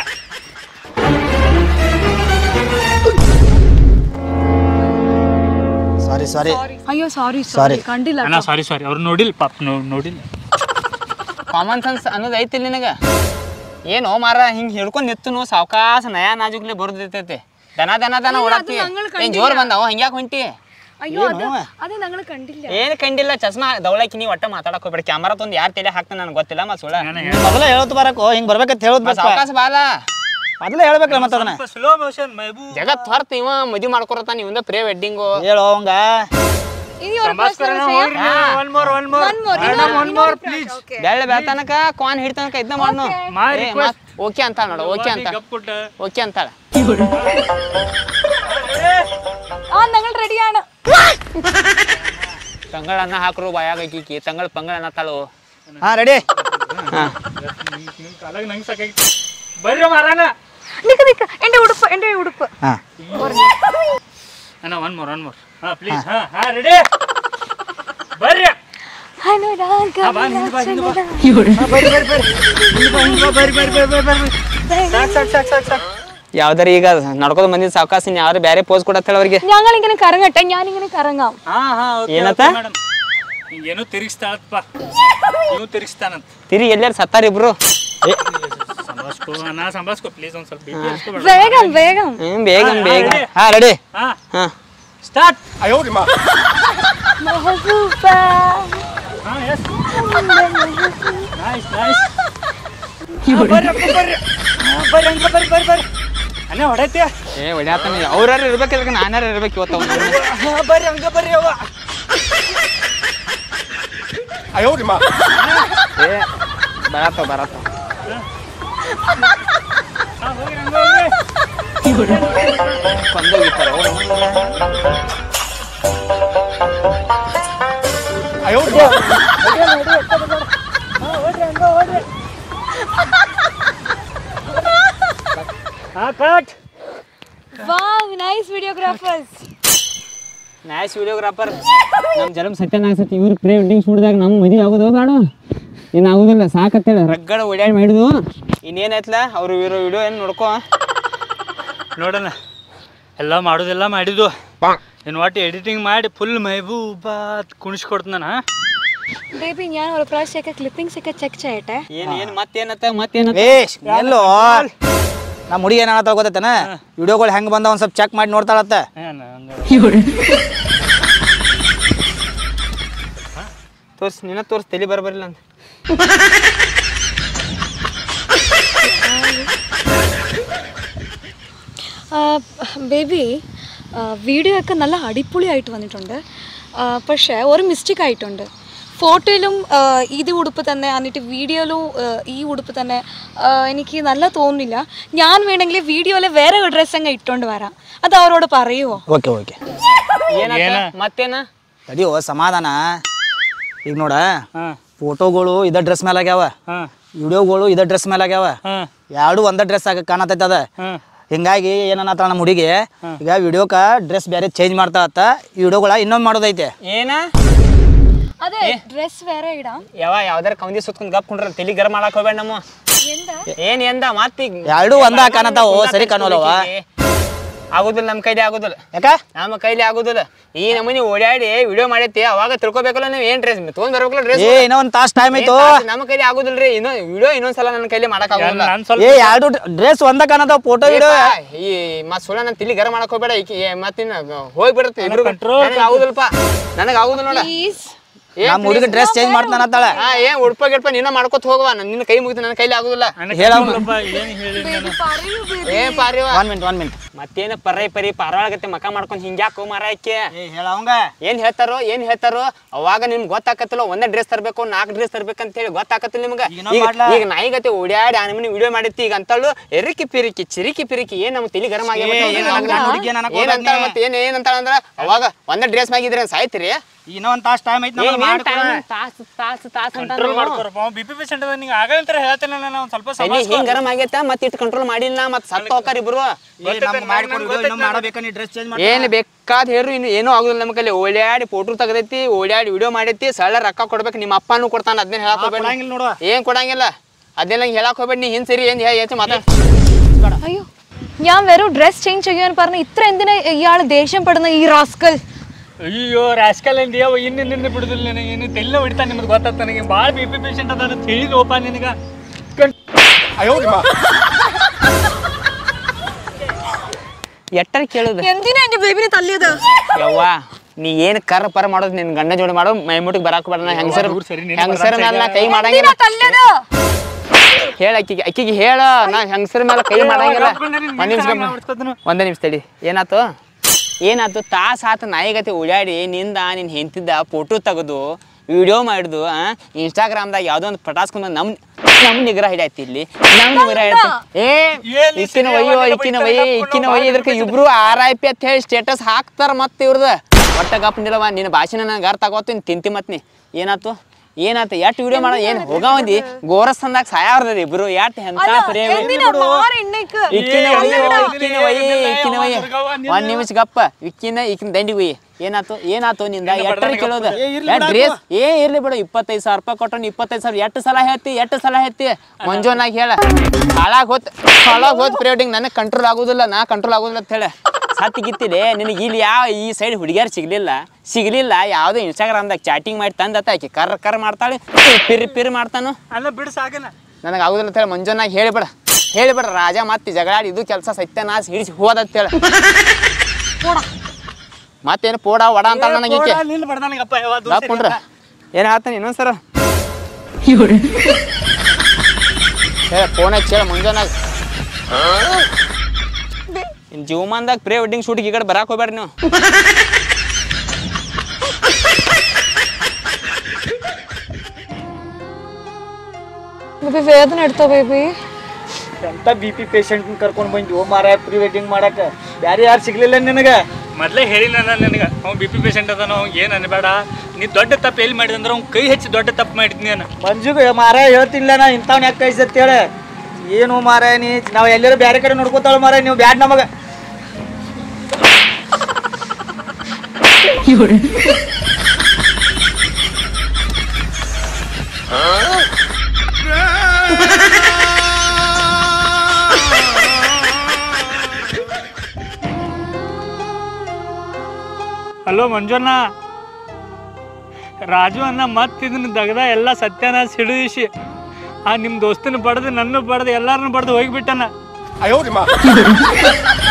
ಸಾರಿ ಸಾರಿ അയ്യോ സോറി Sorry. സോറി കണ്ടില്ല ಅಣ್ಣ ಸಾರಿ ಸಾರಿ ಅವ್ರು ನೋಡಿಲ್ಲ ಪಾಪ ನೋ- ನೋಡಿಲ್ಲ ಕಾಮನ್ ಸೆನ್ಸ್ ಅನ್ನೋದು ಐತಿ ನಿನಗ ಏನೋ ಮಾರ ಹಿಂಗ್ ಹಿಡ್ಕೊಂಡ್ ನಿತ್ತನು ಸಾವಕಾಶ ನಯಾ ನಾಜುಗ್ಲೆ ಬರ್ದಿರ್ತೈತಿ ದನ ದನ ದನ ಓಡಾಕ್ತಿ ഞങ്ങൾ ಏನ್ ಜೋರ್ ಬಂದಾವ ಹಂಗ್ಯಾಕ್ ಹೊಂಟಿ അയ്യോ അത് അത് ഞങ്ങൾ കണ്ടില്ല ಏನ್ ಕಂಡಿಲ್ಲ ಚಸ್ಮಾ ದವಳಕಿ ನೀ ಒಟ್ಟ ಮಾತಾಡಕ್ ಹೋಗ್ಬೇಡಿ ಕ್ಯಾಮರಾ ತಂದು ಯಾರ್ ತಲೆ ಹಾಕ್ತಾನ ನನಗೆ ಗೊತ್ತಿಲ್ಲ ಮತ್ ಸುಳ್ಳ ಮೊದಲ ಹೇಳತ್ ಬರಕೋ ಹಿಂಗ್ ಬರ್ಬೇಕಂತ ಹೇಳೋದ್ ಬೇಕು ಸಾವಕಾಶ ಬಾಲ ಮೊದಲೇ ಹೇಳ್ಬೇಕಲ್ಲ ಮತ್ತೆ ಅದನ್ನ ಸ್ಲೋ ಮೋಷನ್ ಮೈಬೂ ಜಗತ್ ಹೊರತ ಇವ ಮದ್ವಿ ಮಾಡ್ಕೊರತಾನ ಇವಂದ ಪ್ರೇ ವೆಡ್ಡಿಂಗು ಹೇಳೋ ಅವಂಗ ഇനി ഒരു പ്രശ്നം ചെയ്യാം one more one more One more, ಇನ್ನೊಂದು- ಒನ್ ಮೋರ್ ಇನ್ನೊಂದು ಪ್ಲೀಸ್ Okay. ಬೆಳ್ಳ ಬೆಳ್ತನಕ ಕ್ವಾನ್ ಹಿಡ್ತನಕ ಇದನ್ನ ಮಾಡ್ನು My request. ಓಕೆ ಅಂತ ನೋಡು ಓಕೆ ಅಂತ ಗಪ್ ಕೊಟ್ಟ ಓಕೆ ಅಂತಾಳ ആ ഞങ്ങൾ റെഡിയാണ് ತಂಗಳ ಅನ್ನ ಹಾಕ್ರು ಬಾಯಾಗ ಆಕಿಕಿ ತಂಗಳ ಪಂಗಳ ಅನ್ನ ತಾಳು ಹಾ ರೆಡಿ ಹಾ ನಿಮ್ ಕಾಲಾಗ ನಂಗೆ ಸಾಕಾಗಿತ್ತು ಬರ್ರಿ ಮಾರಾನ ನಿಕ್ಕ ನಿಕ್ಕ എൻ്റെ ഉടുപ്പ് എൻ്റെ ഉടുപ്പ് ಹಾ ಅಣ್ಣ ಒನ್ ಮೋರ್ ಒನ್ ಮೋರ್ ಹಾ ಪ್ಲೀಸ್ ಹಾ ಹಾ ರೆಡಿ ಬರ್ರಿ അനുരാഗ ಹಾ, ಬಾ, ಹಿಂದ್ ಬಾ, ಹಿಂದ್ ಬಾ. ಸಾಕ್ ಸಾಕ್ ಸಾಕ್ ಸಾಕ್ ಸಾಕ್ ಯಾವ್ದಾರ ಈಗ ನಡ್ಕೋತ ಬಂದಿದ್ ಸಾವಕಾಶ ಯಾವ್ದಾರ ಬ್ಯಾರೆ ಪೋಸ್ ಕೊಡತ್ತೇಳ ಅವ್ರಿಗೆ ഞങ്ങൾ ഇങ്ങനെ കറങ്ങട്ടെ ഞാൻ ഇങ്ങനെ കറങ്ങാം ಹಾ ಹಾ ಓಕೆ ಏನತ್ತ? ಮೇಡಮ್ ಏನೋ ತಿರುಗಿಸ್ತಾಳಪ್ಪ ನೀವು ತಿರುಗಿಸ್ತಾನಂತ ತಿರಿ ಎಲ್ಲಾರು ಸತ್ತಾರ ಇಬ್ರು ಸಂಭಾಸ್ಕೋ ನಾ ಸಂಭಾಸ್ಕೋ ಪ್ಲೀಸ್ ಒಂದ್ ಸ್ವಲ್ಪ ಬಿಪಿ ಹಚ್ಕೋಬೇಡ വേഗം വേഗം ಹ್ಮ್ ಬೇಗ ಹಾ, ಬೇಗ ready? ಹಾ ರೆಡಿ ಹಾ ಹಾ ಸ್ಟಾರ್ಟ್ മെഹബൂബ ಹಾ ಎಸ್ ನೈಸ್ ನೈಸ್ ಬರ್ರಿ ಅಪ್ಪ, ಬರ್ರಿ ಹಾ, ಬರ್ರಿ ಅಂಕ ಬರ್ರಿ ಬರ್ರಿ ಬರ್ರಿ ಅಣ್ಣ ಹೊಡೈತಿ ಏ ಹೊಡ್ಯಾತಾನ ಅವ್ರಾರ ಇರ್ಬೇಕಿಲ್ಲ ನಾನಾರ ಇರ್ಬೇಕು ಇವತ್ತು ಅವ್ನು. ಹಾ, ಬರ್ರಿ ಹಂಗ ಬರ್ರಿ ಅವ್ವ ಏ ಬರತ್ತವ ಬರತ್ತವ ಹಾ ಹೋಗ್ರಿ ಹಂಗ ಹೋಗ್ರಿ ಕೊಂದು ಹೋಗಿರ್ತಾರ ಅವ್ರು. ಹಾ cut wow nice videographers nice videographer ನಮ್ಮ ಜನ್ಮ ಸತ್ಯನಾಗ ಸತಿ ಇವ್ರ ಪ್ರೀ ವೆಡ್ಡಿಂಗ್ ಶೂಟ್ದಾಗ ನಮ್ಮ ಮದುವೆ ಆಗೋದು ಬೇಡ ಏನು ಆಗುದಿಲ್ಲ ಸಾಕತ್ತೇಳ ರಗ್ಗಡ ಓಡ್ಯಾಡಿ ಮಾಡಿದ್ವು ಇನ್ನೇನಾಯ್ತಲ್ಲ ಅವ್ರು ಇರೋ ವಿಡಿಯೋ ಏನು ನೋಡ್ಕೋ ನೋಡೋಣ ಎಲ್ಲ ಮಾಡೋದೆಲ್ಲ ಮಾಡಿದ್ದು ಇನ್ನು ಒಟ್ಟು ಎಡಿಟಿಂಗ್ ಮಾಡಿ ಫುಲ್ ಮೆಹಬೂಬಾ ಕುಣಿಸ್ಕೊಡ್ತು ನಾನು ബേബി ഞാൻ ഒരു പ്രാവശ്യമൊക്കെ ക്ലിപ്പിംഗ്സ് ഒക്കെ ചെക്ക് ചെയ്യട്ടെ ಏನು ಏನು ಮತ್ತೇನತ್ತ ಮತ್ತೇನತ್ತ ಏ ಎಲ್ಲೋ ನಮ್ಮ ಹುಡುಗಿ ಏನ ಗೊತ್ತೈತೇನ ವಿಡಿಯೋಗಳು ಹೆಂಗ್ ಬಂದ ಒಂದ್ ಸ್ವಲ್ಪ ಚೆಕ್ ಮಾಡಿ ನೋಡ್ತಾಳತ್ತ ತೋರ್ಸ್ ನಿನ್ನ ತೋರ್ಸ್ ತಲೆ ಬರಬರಿಲ್ಲ ಅಂತ ബേബി വീഡിയോ ഒക്കെ നല്ല അടിപൊളിയായിട്ട് വന്നിട്ടുണ്ട് ആ, പക്ഷേ ഒരു മിസ്റ്റേക്ക് ആയിട്ടുണ്ട് ഫോട്ടോയിലും ആ, ഇത് ഉടുപ്പ് തന്നെ എന്നിട്ട് വീഡിയോയിലും ആ, ഈ ഉടുപ്പ് തന്നെ ആ, എനിക്ക് നല്ല തോന്നുന്നില്ല ഞാൻ വേണമെങ്കിൽ വീഡിയോയിൽ വേറെ ഒരു ഡ്രസ്സ് അങ്ങ് ഇട്ടുകൊണ്ട് വരാം അത് അവരോട് പറയുമോ ಓಕೆ ಓಕೆ ಏನಾತ ಮತ್ತೇನ ತಡಿಯೋ ಸಮಾಧಾನ ಈಗ ನೋಡ ಹಾಂ ಫೋಟೋಗಳು ಇದ ಡ್ರೆಸ್ ಮೇಲೆ ಆಗ್ಯಾವ ಹಾಂ ವಿಡಿಯೋಗಳು ಇದ ಡ್ರೆಸ್ ಮೇಲೆ ಆಗ್ಯಾವ ಹಾಂ ಎರಡು ಒಂದ ಡ್ರೆಸ್ ಆಗ ಕಾಣತೈತೆ ಅದ ಹಾಂ ಹಿಂಗಾಗಿ ಏನನ್ನತ್ತ ನಮ್ಮ ಹುಡುಗಿ ಈಗ ವಿಡಿಯೋಕ ಡ್ರೆಸ್ ಬೇರೆ ಚೇಂಜ್ ಮಾಡ್ತಾಳತ್ತ ವಿಡಿಯೋಗಳ ಇನ್ನೊಂದು ಮಾಡೋದೈತೆ ಏನ അതെ ഡ്രസ് വേറെ ഇടാം ಯಾವ ಯಾವ್ದಾರ ಕೌಂದಿ ಸುತ್ಕೊಂಡ್ ಗಪ್ ಕುಂಡ್ರ ತಲಿ ಗರಂ ಮಾಡಕ್ ಹೋಗ್ಬೇಡ ನಮ್ಮ എന്താ ಏನ್ ಎಂದ ಮತ್ತೀಗ ಎರಡು ಒಂದ ಕಾಣತಾವು ಸರಿ ಕಾಣೋಲ್ಲವ ಆಗುದಿಲ್ಲ ನಮ್ಮ ಕೈಲಿ ಆಗುದಿಲ್ಲ ಯಾಕ ನಮ್ಮ ಕೈಲಿ ಆಗುದಿಲ್ಲ ಈ ನಮೂನಿ ಓಡಾಡಿ ವಿಡಿಯೋ ಮಾಡೈತಿ ಅವಾಗ ತಿಳ್ಕೊಬೇಕಲ್ಲ ನೀವು ಏನ್ ಡ್ರೆಸ್ ತೊಗೊಂಡ್ ಬರ್ಬೇಕಲ್ಲ ಡ್ರೆಸ್ ಏ ಇನ್ನೂ ಒಂದು ತಾಸು ಟೈಮ್ ಐತು ನಮ್ಮ ಕೈಲಿ ಆಗುದಿಲ್ರಿ ಇನ್ನೊ ವಿಡಿಯೋ ಇನ್ನೊಂದ್ಸಲ ನನ್ನ ಕೈಲಿ ಮಾಡಕ್ ಆಗುದಿಲ್ಲ ನಾನು ಸ್ವಲ್ಪ ಏ ಎರಡು ಡ್ರೆಸ್ ಒಂದ ಕಾಣತಾವ ಫೋಟೋ ವಿಡಿಯೋ ಏಪ್ಪ, ಈ ಮತ್ ಸುಳ್ಳ ನನ್ನ ತಿಳಿ ಗರ ಮಾಡಕ್ ಹೋಗ್ಬೇಡ ಈಕಿ ಮತ್ತಿನ ಹೋಗ್ಬಿಡುತ್ತೆ ಇಬ್ರು control ನನಗೆ ಆಗುದಿಲ್ಲಪ್ಪ ನನಗೆ ಆಗುದಿಲ್ಲ ನೋಡ പ്ലീസ് ಏನ್ ನಮ್ಮ ಹುಡುಗಿ ಡ್ರೆಸ್ ಚೇಂಜ್ ಮಾಡ್ತಾನತ್ತಾಳ ಹಾ ಏನ್ ಉಡ್ಪ ಗಿಡ್ಪ ನೀನ ಮಾಡ್ಕೊತ ಹೋಗುವ ನನ್- ನಿನ್ನ ಕೈ ಮುಗಿದು ನನ್ನ ಕೈಲಿ ಆಗುದಿಲ್ಲ ಹೇಳಪ್ಪ ಏನು ಹೇಳಿ ನಾನು പറയൂ baby. ಏನ್ ಪಾರಿವ ಒನ್ ಮಿನಿಟ್ ಒನ್ ಮಿನಿಟ್ ಮತ್ತೇನ ಪರೈ ಪರಿ ಪಾರವಾಳಗತ್ತೆ ಮಕ ಮಾಡ್ಕೊಂಡ್ ಹಿಂಗ್ಯಾಕೋ ಮಾರಾಯಕ್ಕೆ ಏ ಹೇಳವಂಗ ಏನ್ ಹೇಳ್ತಾರೋ ಏನ್ ಹೇಳ್ತಾರೋ ಅವಾಗ ನಿಮ್ಗೆ ಗೊತ್ತಾಕತ್ತಿಲ್ಲ ಒಂದೇ ಡ್ರೆಸ್ ತರ್ಬೇಕು ನಾಲ್ಕು ಡ್ರೆಸ್ ತರ್ಬೇಕಂತ ಹೇಳಿ ಗೊತ್ತಾಕತ್ತಿಲ್ಲ ನಿಮ್ಗೆ ಈಗ ನಾವ್ ಈಗ ಮಾಡ್ಲಾ? ಈಗ ನಾಯಿಗತ್ತೆ ಓಡ್ಯಾಡಿ ಆ ನಮೂನಿ ವಿಡಿಯೋ ಮಾಡಿರ್ತಿ ಈಗ ಅಂತಳು ಎರಿಕಿ ಪಿರಿಕಿ ಚಿರಿಕಿ ಪಿರಿಕಿ ಏನ್ ನಮ್ಮ ತಲಿ ಗರಂ ಏ, ಏನ್ ನಮ್ ಗಂಡ ಹುಡ್ಗಿ ಏನ್ ಅನ್ನಕ್ ಏನಂತ ಹೋಗ್ಬೇಡ್ನೆ? ಮತ್ತೆ ಏನ್ ಏನಂತಾಳ ಅಂದ್ರ ಅವಾಗ ಒಂದೇ ಡ್ರೆಸ್ ಮ್ಯಾಗಿದ್ರೆ ಸಾಯ್ತಿರಿ ಇನ್ನೂ ಒಂದು ತಾಸು ಟೈಮ್ ಐತಿ ಏನ್ ನಮ್ಗೆ ಏನ್ ಮಾಡ್ಕೊಡ time? ತಾಸು ತಾಸು ತಾಸು ಅಂತ ಕಂಟ್ರೋಲ್ ಮಾಡ್ಕೊರಪ್ಪ ಬಿ ಪಿ ಪೇಷಂಟ್ ಅದ ನಿಂಗೆ ಆಗಂತರ ಹೇಳ್ತೇನೆ ನಾನು ಒಂದು ಸ್ವಲ್ಪ ತಲಿ ಹಿಂಗ್ ಗರಂ ಆಗೈತ ಮತ್ತೆ ಇಟ್ಟು ಕಂಟ್ರೋಲ್ ಮಾಡಿಲ್ಲ ಮತ್ತೆ ಸತ್ತ ಹೋಗ್ತಾರ ಇಬ್ರು ಏ ನಮ್ಗೆ ಮಾಡ್ಕೊಡು ವಿಡಿಯೋ ಇನ್ನೂ ಮಾಡಬೇಕಾ ನೀ ಡ್ರೆಸ್ ಚೇಂಜ್ ಮಾಡಿ ಏನ್ ಬೇಕಾದ್ ಹೇಳ್ರು ಇನ್ನು ಏನೂ ಆಗುದಿಲ್ಲ ನಮ್ಮ ಕೈಲಿ ಓಡ್ಯಾಡಿ ಫೋಟೋ ತೆಗ್ದೈತಿ ಓಡ್ಯಾಡಿ ವಿಡಿಯೋ ಮಾಡೈತಿ ಸರಳ ರೊಕ್ಕ ಕೊಡ್ಬೇಕು ನಿಮ್ಮ ಅಪ್ಪನೂ ಕೊಡ್ತಾನ ಅದನ್ನ ಹೇಳಕ್ ಹೋಗ್ಬೇಡಿ ಕೊಡಂಗಿಲ್ಲ ನೋಡು ಏನ್ ಕೊಡಂಗಿಲ್ಲ ಅದನ್ನೆಲ್ಲ ಹೇಳಕ್ ಹೋಗ್ಬೇಡಿ ನೀ ಹಿಂದ್ ಸರಿ ಏನ್ ಹೆಚ್ಚು ಮಾತಾಡ್ അയ്യോ ഞാൻ വെറും ഡ്രസ് ചേഞ്ച് ചെയ്യാൻ പറഞ്ഞ ഇത്ര എന്തിനാ ഇയാൾ ദേഷ്യം പെടുന്ന ഈ റാസ്കൽ ಅಯ್ಯೋ ರಾಸ್ಕಲ್ ಅಂದಿ ಅವ ಇನ್ನು ನಿನ್ನ ಬಿಡುದಿಲ್ಲ ನನಗೆ ಇನ್ನು ತೆಲ್ಲ ಹೊಡಿತಾನೆ ನಿಮ್ಗೆ ಗೊತ್ತಾಗ್ತ ನನಗೆ ಭಾಳ ಬಿ ಪಿ ಪೇಷಂಟ್ ಅದ ಅಂತ ತಿಳಿದೋಪ ನಿನಗೆ ಎಟ್ಟರ ಕೇಳುದು എന്തിനാ എന്റെ ബേബിനെ തല്ലിയത് ಯವ್ವ ನೀ ಏನ್ ಕರ ಪರ ಮಾಡೋದು ನಿನ್ ಗಂಡ ಜೋಡಿ ಮಾಡೋ ಮೈಮುಟಿಗೆ ಬರಾಕ್ ಬರಲ್ಲ ಹೆಂಗಸರ್ ದೂರ ಸರಿ, ನೀನು ಹೆಂಗಸರ ಬರಾಕ್ ಮೇಲೆ ನಾ ಕೈ എന്തിനാ ಮಾಡಂಗಿಲ್ಲ തല്ലിയത് ಹೇಳ ಅಕ್ಕಿಗೆ ಅಕ್ಕಿಗೆ ಹೇಳ ನಾ ಹೆಂಗಸರ ಮೇಲೆ ಕೈ ಮಾಡಂಗಿಲ್ಲ ಒಂದ್ ನಿಮಿಷ ಮಾಡ್ತದನು ಒಂದೇ ನಿಮಿಷ ತಡಿ ಏನಾತು ಏನಾತು ತಾಸ್ ಆತ ನಾಯಿಗತಿ ಓಡಾಡಿ ನಿಂದ ನಿನ್ ಹೆಂತಿದ್ದ ಫೋಟೋ ತೆಗೆದು ವಿಡಿಯೋ ಮಾಡಿದ್ದು ಆ ಇನ್ಸ್ಟಾಗ್ರಾಮ್ದಾಗ ಯಾವುದೋ ಒಂದು ಪಟಾಸ್ಕೊಂಡು ನಮ್ಮ ನಮ್ಮ ನಿಗ್ರಹ ಹಿಡಿಯತ್ತಿ ಇಲ್ಲಿ ನಮ್ಮ ನಿಗ್ರಹ ಹಿಡಿಯತ್ತಿ ಏ ಏನ್ ಈ ಇಕ್ಕಿನ ಸರಿ ಒಯ್ಯೋ ಅವನ್ನೆಲ್ಲ ಇಕ್ಕಿನ ಬೈತಾರೆ, ಒಯ್ಯಿ ಕರ್ಕೊಂಡು ಇಕ್ಕಿನ ಬಾ ಒಯ್ಯಿ ಇದಕ್ಕೆ ಬಿಡ್ತಾರೆ. ಇಬ್ರು ಆರ್ ಐ ಪಿ ಅಂತ ಹೇಳಿ ಸ್ಟೇಟಸ್ ಹಾಕ್ತಾರ ಮತ್ತೆ ಇವ್ರದ ಒಟ್ಟ ಗಪ್ ನಿಲ್ಲವ ನಿನ್ನ ಭಾಷೆನ ನಂಗೆ ಅರ್ಥ ಆಗೋತೀನಿ ತಿಂತಿ ಮತ್ ನೀ ಏನಾತು ಏನಾತು ಎಟ್ ವಿಡಿಯೋ ಮಾಡೋ ಏನು ಹೋಗವಂದಿ ಗೋರಸ್ತಂದಾಗ ಸಾಯಾವ್ರದ ಇಬ್ರು ಎಟ್ ಎಂತ ಅಲ್ಲ, ಪ್ರೇಮ ಎಂದಿನ ಮಾರ್ ಎಣ್ಣೆಕ್ ಇಕ್ಕಿನ ಏ, ಒಯ್ಯಿ ಇಲ್ಲ, ಇಕ್ಕಿನ ಇಲ್ಲ, ಒಯ್ಯಿ ಇಲ್ಲ, ಇಕ್ಕಿನ ಒಯ್ಯಿ ದುರ್ಗವ್ವ, ನಿನ್ನ- ಒಂದ್ ನಿಮಿಷ ಗಪ್ಪ ಇಕ್ಕಿನ ಇಕ್ಕಿನ ದಂಡಿಗೆ ಒಯ್ಯಿ ಏನಾತು ಏನಾತು ನಿಂದ ನಿನ್ನ ಎಟ್ಟರ ಬಡತನ ಕೇಳೋದು ಏ, ಇರ್ಲಿ ಯಾ ಬಿಡಪ್ಪ. ಡ್ರೆಸ್ ಏ ಇರ್ಲಿ ಬಿಡು ಇಪ್ಪತ್ತೈದು ಸಾವಿರ ರೂಪಾಯಿ ಕೊಟ್ಟು ಇಪ್ಪತ್ತೈದು ಸಾವಿರ ಎಷ್ಟು ಸಲ ಹೇಳ್ತಿ ಎಷ್ಟು ಸಲ ಹೇಳ್ತಿ ಮಂಜುನಾಗ ಹೇಳ ಹಾಳಾಗ್ ಹೋತ್ ಹಾಳಾಗ್ ಹೋತ್ ಪ್ರಿಯೋಡಿಂಗ್ ನನಗೆ ಕಂಟ್ರೋಲ್ ಆಗೋದಿಲ್ಲ ನಾ ಕಂಟ್ರೋಲ್ ಆಗೋದಿಲ್ಲ ಅಂತ ಹೇಳ ಸತ್ತಿ ಗಿತ್ತಿಲೆ ನಿನಗೆ ಇಲ್ಲಿ ಯಾವ ಈ ಸೈಡ್ ಹುಡುಗಿಯರು ಸಿಗ್ಲಿಲ್ಲ ಸಿಗ್ಲಿಲ್ಲ ಯಾವುದೋ ಇನ್ಸ್ಟಾಗ್ರಾಮ್ದಾಗ ಚಾಟಿಂಗ್ ಮಾಡಿ ತಂದತ್ತ ಆಕಿ ಕರ್ ಕರ್ ಮಾಡ್ತಾಳೆ ಪಿರಿ ಪಿರಿ ಮಾಡ್ತಾನು ಅಲ್ಲ ಬಿಡು ಸಾಕನ ನನಗೆ ಆಗುದಿಲ್ಲ ಅಂತ ಹೇಳಿ ಮಂಜುನಾಗ ಹೇಳಿಬಿಡ ಹೇಳಿಬಿಡ ರಾಜ ಮತ್ತೆ ಜಗಳಾಡಿ ಇದು ಕೆಲಸ ಸತ್ಯನಾಶ ಹಿಡಿಸಿ ಹೋದಂತ ಹೇಳ ಮತ್ತೇನು ಪೋಡ ವಡ ಅಂತ ನನಗೆ ಈಕೆ ನಿನ್ನ ಬಡ್ದಾನಗಪ್ಪ ಯಾವ ಹಾಕೊಂಡ್ರ ಏನು ಹೇಳ್ತಾನೆ ಇನ್ನೊಂದ್ಸರ ಹೇಳ ಫೋನ್ ಹಚ್ಚಿ ಹೇಳ ಮುಂಜಾನಾಗ ಇನ್ನು ಜೀವಮಾನ್ದಾಗ ಪ್ರೀ ವೆಡ್ಡಿಂಗ್ ಶೂಟಿಗೆ ಈ ಕಡೆ ಬರಾಕ್ ಹೋಗ್ಬೇಡ್ರಿ ನೀವು ಬೇಬಿ ವೇದನೆ ಇಡ್ತಾವ ಬೇಬಿ ಎಂತ ಬಿ ಪಿ ಪೇಷಂಟ್ ಕರ್ಕೊಂಡು ಬಂದಿ ಓ ಮಾರ ಪ್ರೀ ವೆಡ್ಡಿಂಗ್ ಮಾಡಕ ಬ್ಯಾರೆ ಯಾರು ಸಿಗ್ಲಿಲ್ಲ ನಿನಗೆ ಮೊದ್ಲೇ ಹೇಳಿನ ನಿನಗೆ ಅವ್ನು ಬಿ ಪಿ ಪೇಷಂಟ್ ಅದಾನ ಅವ್ನು ಏನು ಅನ್ಬೇಡ ನೀ ದೊಡ್ಡ ತಪ್ಪು ಎಲ್ಲಿ ಮಾಡಿದಂದ್ರೆ ಅವ್ನು ಕೈ ಹೆಚ್ಚಿ ದೊಡ್ಡ ತಪ್ಪು ಮಾಡಿದ್ನಿ ನಾನು ಮಂಜುಗೆ ಮಾರ ಹೇಳ್ತಿಲ್ಲ ನಾ ಇಂಥವ್ನ ಯಾಕೆ ಕೈಸತ್ ಹೇಳ ಏನು ಮಾರ ನೀ ನಾವು ಎಲ್ಲರೂ ಬೇರೆ ಕಡೆ ನೋಡ್ಕೋತಾಳ ಮಾರ ನೀವು ಬ್ಯಾಡ್ ನಮಗ ಹಲೋ ಮಂಜುಣ್ಣ ರಾಜು ಅನ್ನ ಮತ್ತೆ ಇದನ್ನ ದಗದ ಎಲ್ಲ ಸತ್ಯನಾಶ ಹಿಡಿದಿಸಿ ಆ ನಿಮ್ಮ ದೋಸ್ತನ ಬಡ್ದು ನನ್ನ ಬಡ್ದು ಎಲ್ಲಾರನ್ನ ಬಡ್ದು ಹೋಗಿಬಿಟ್ಟನ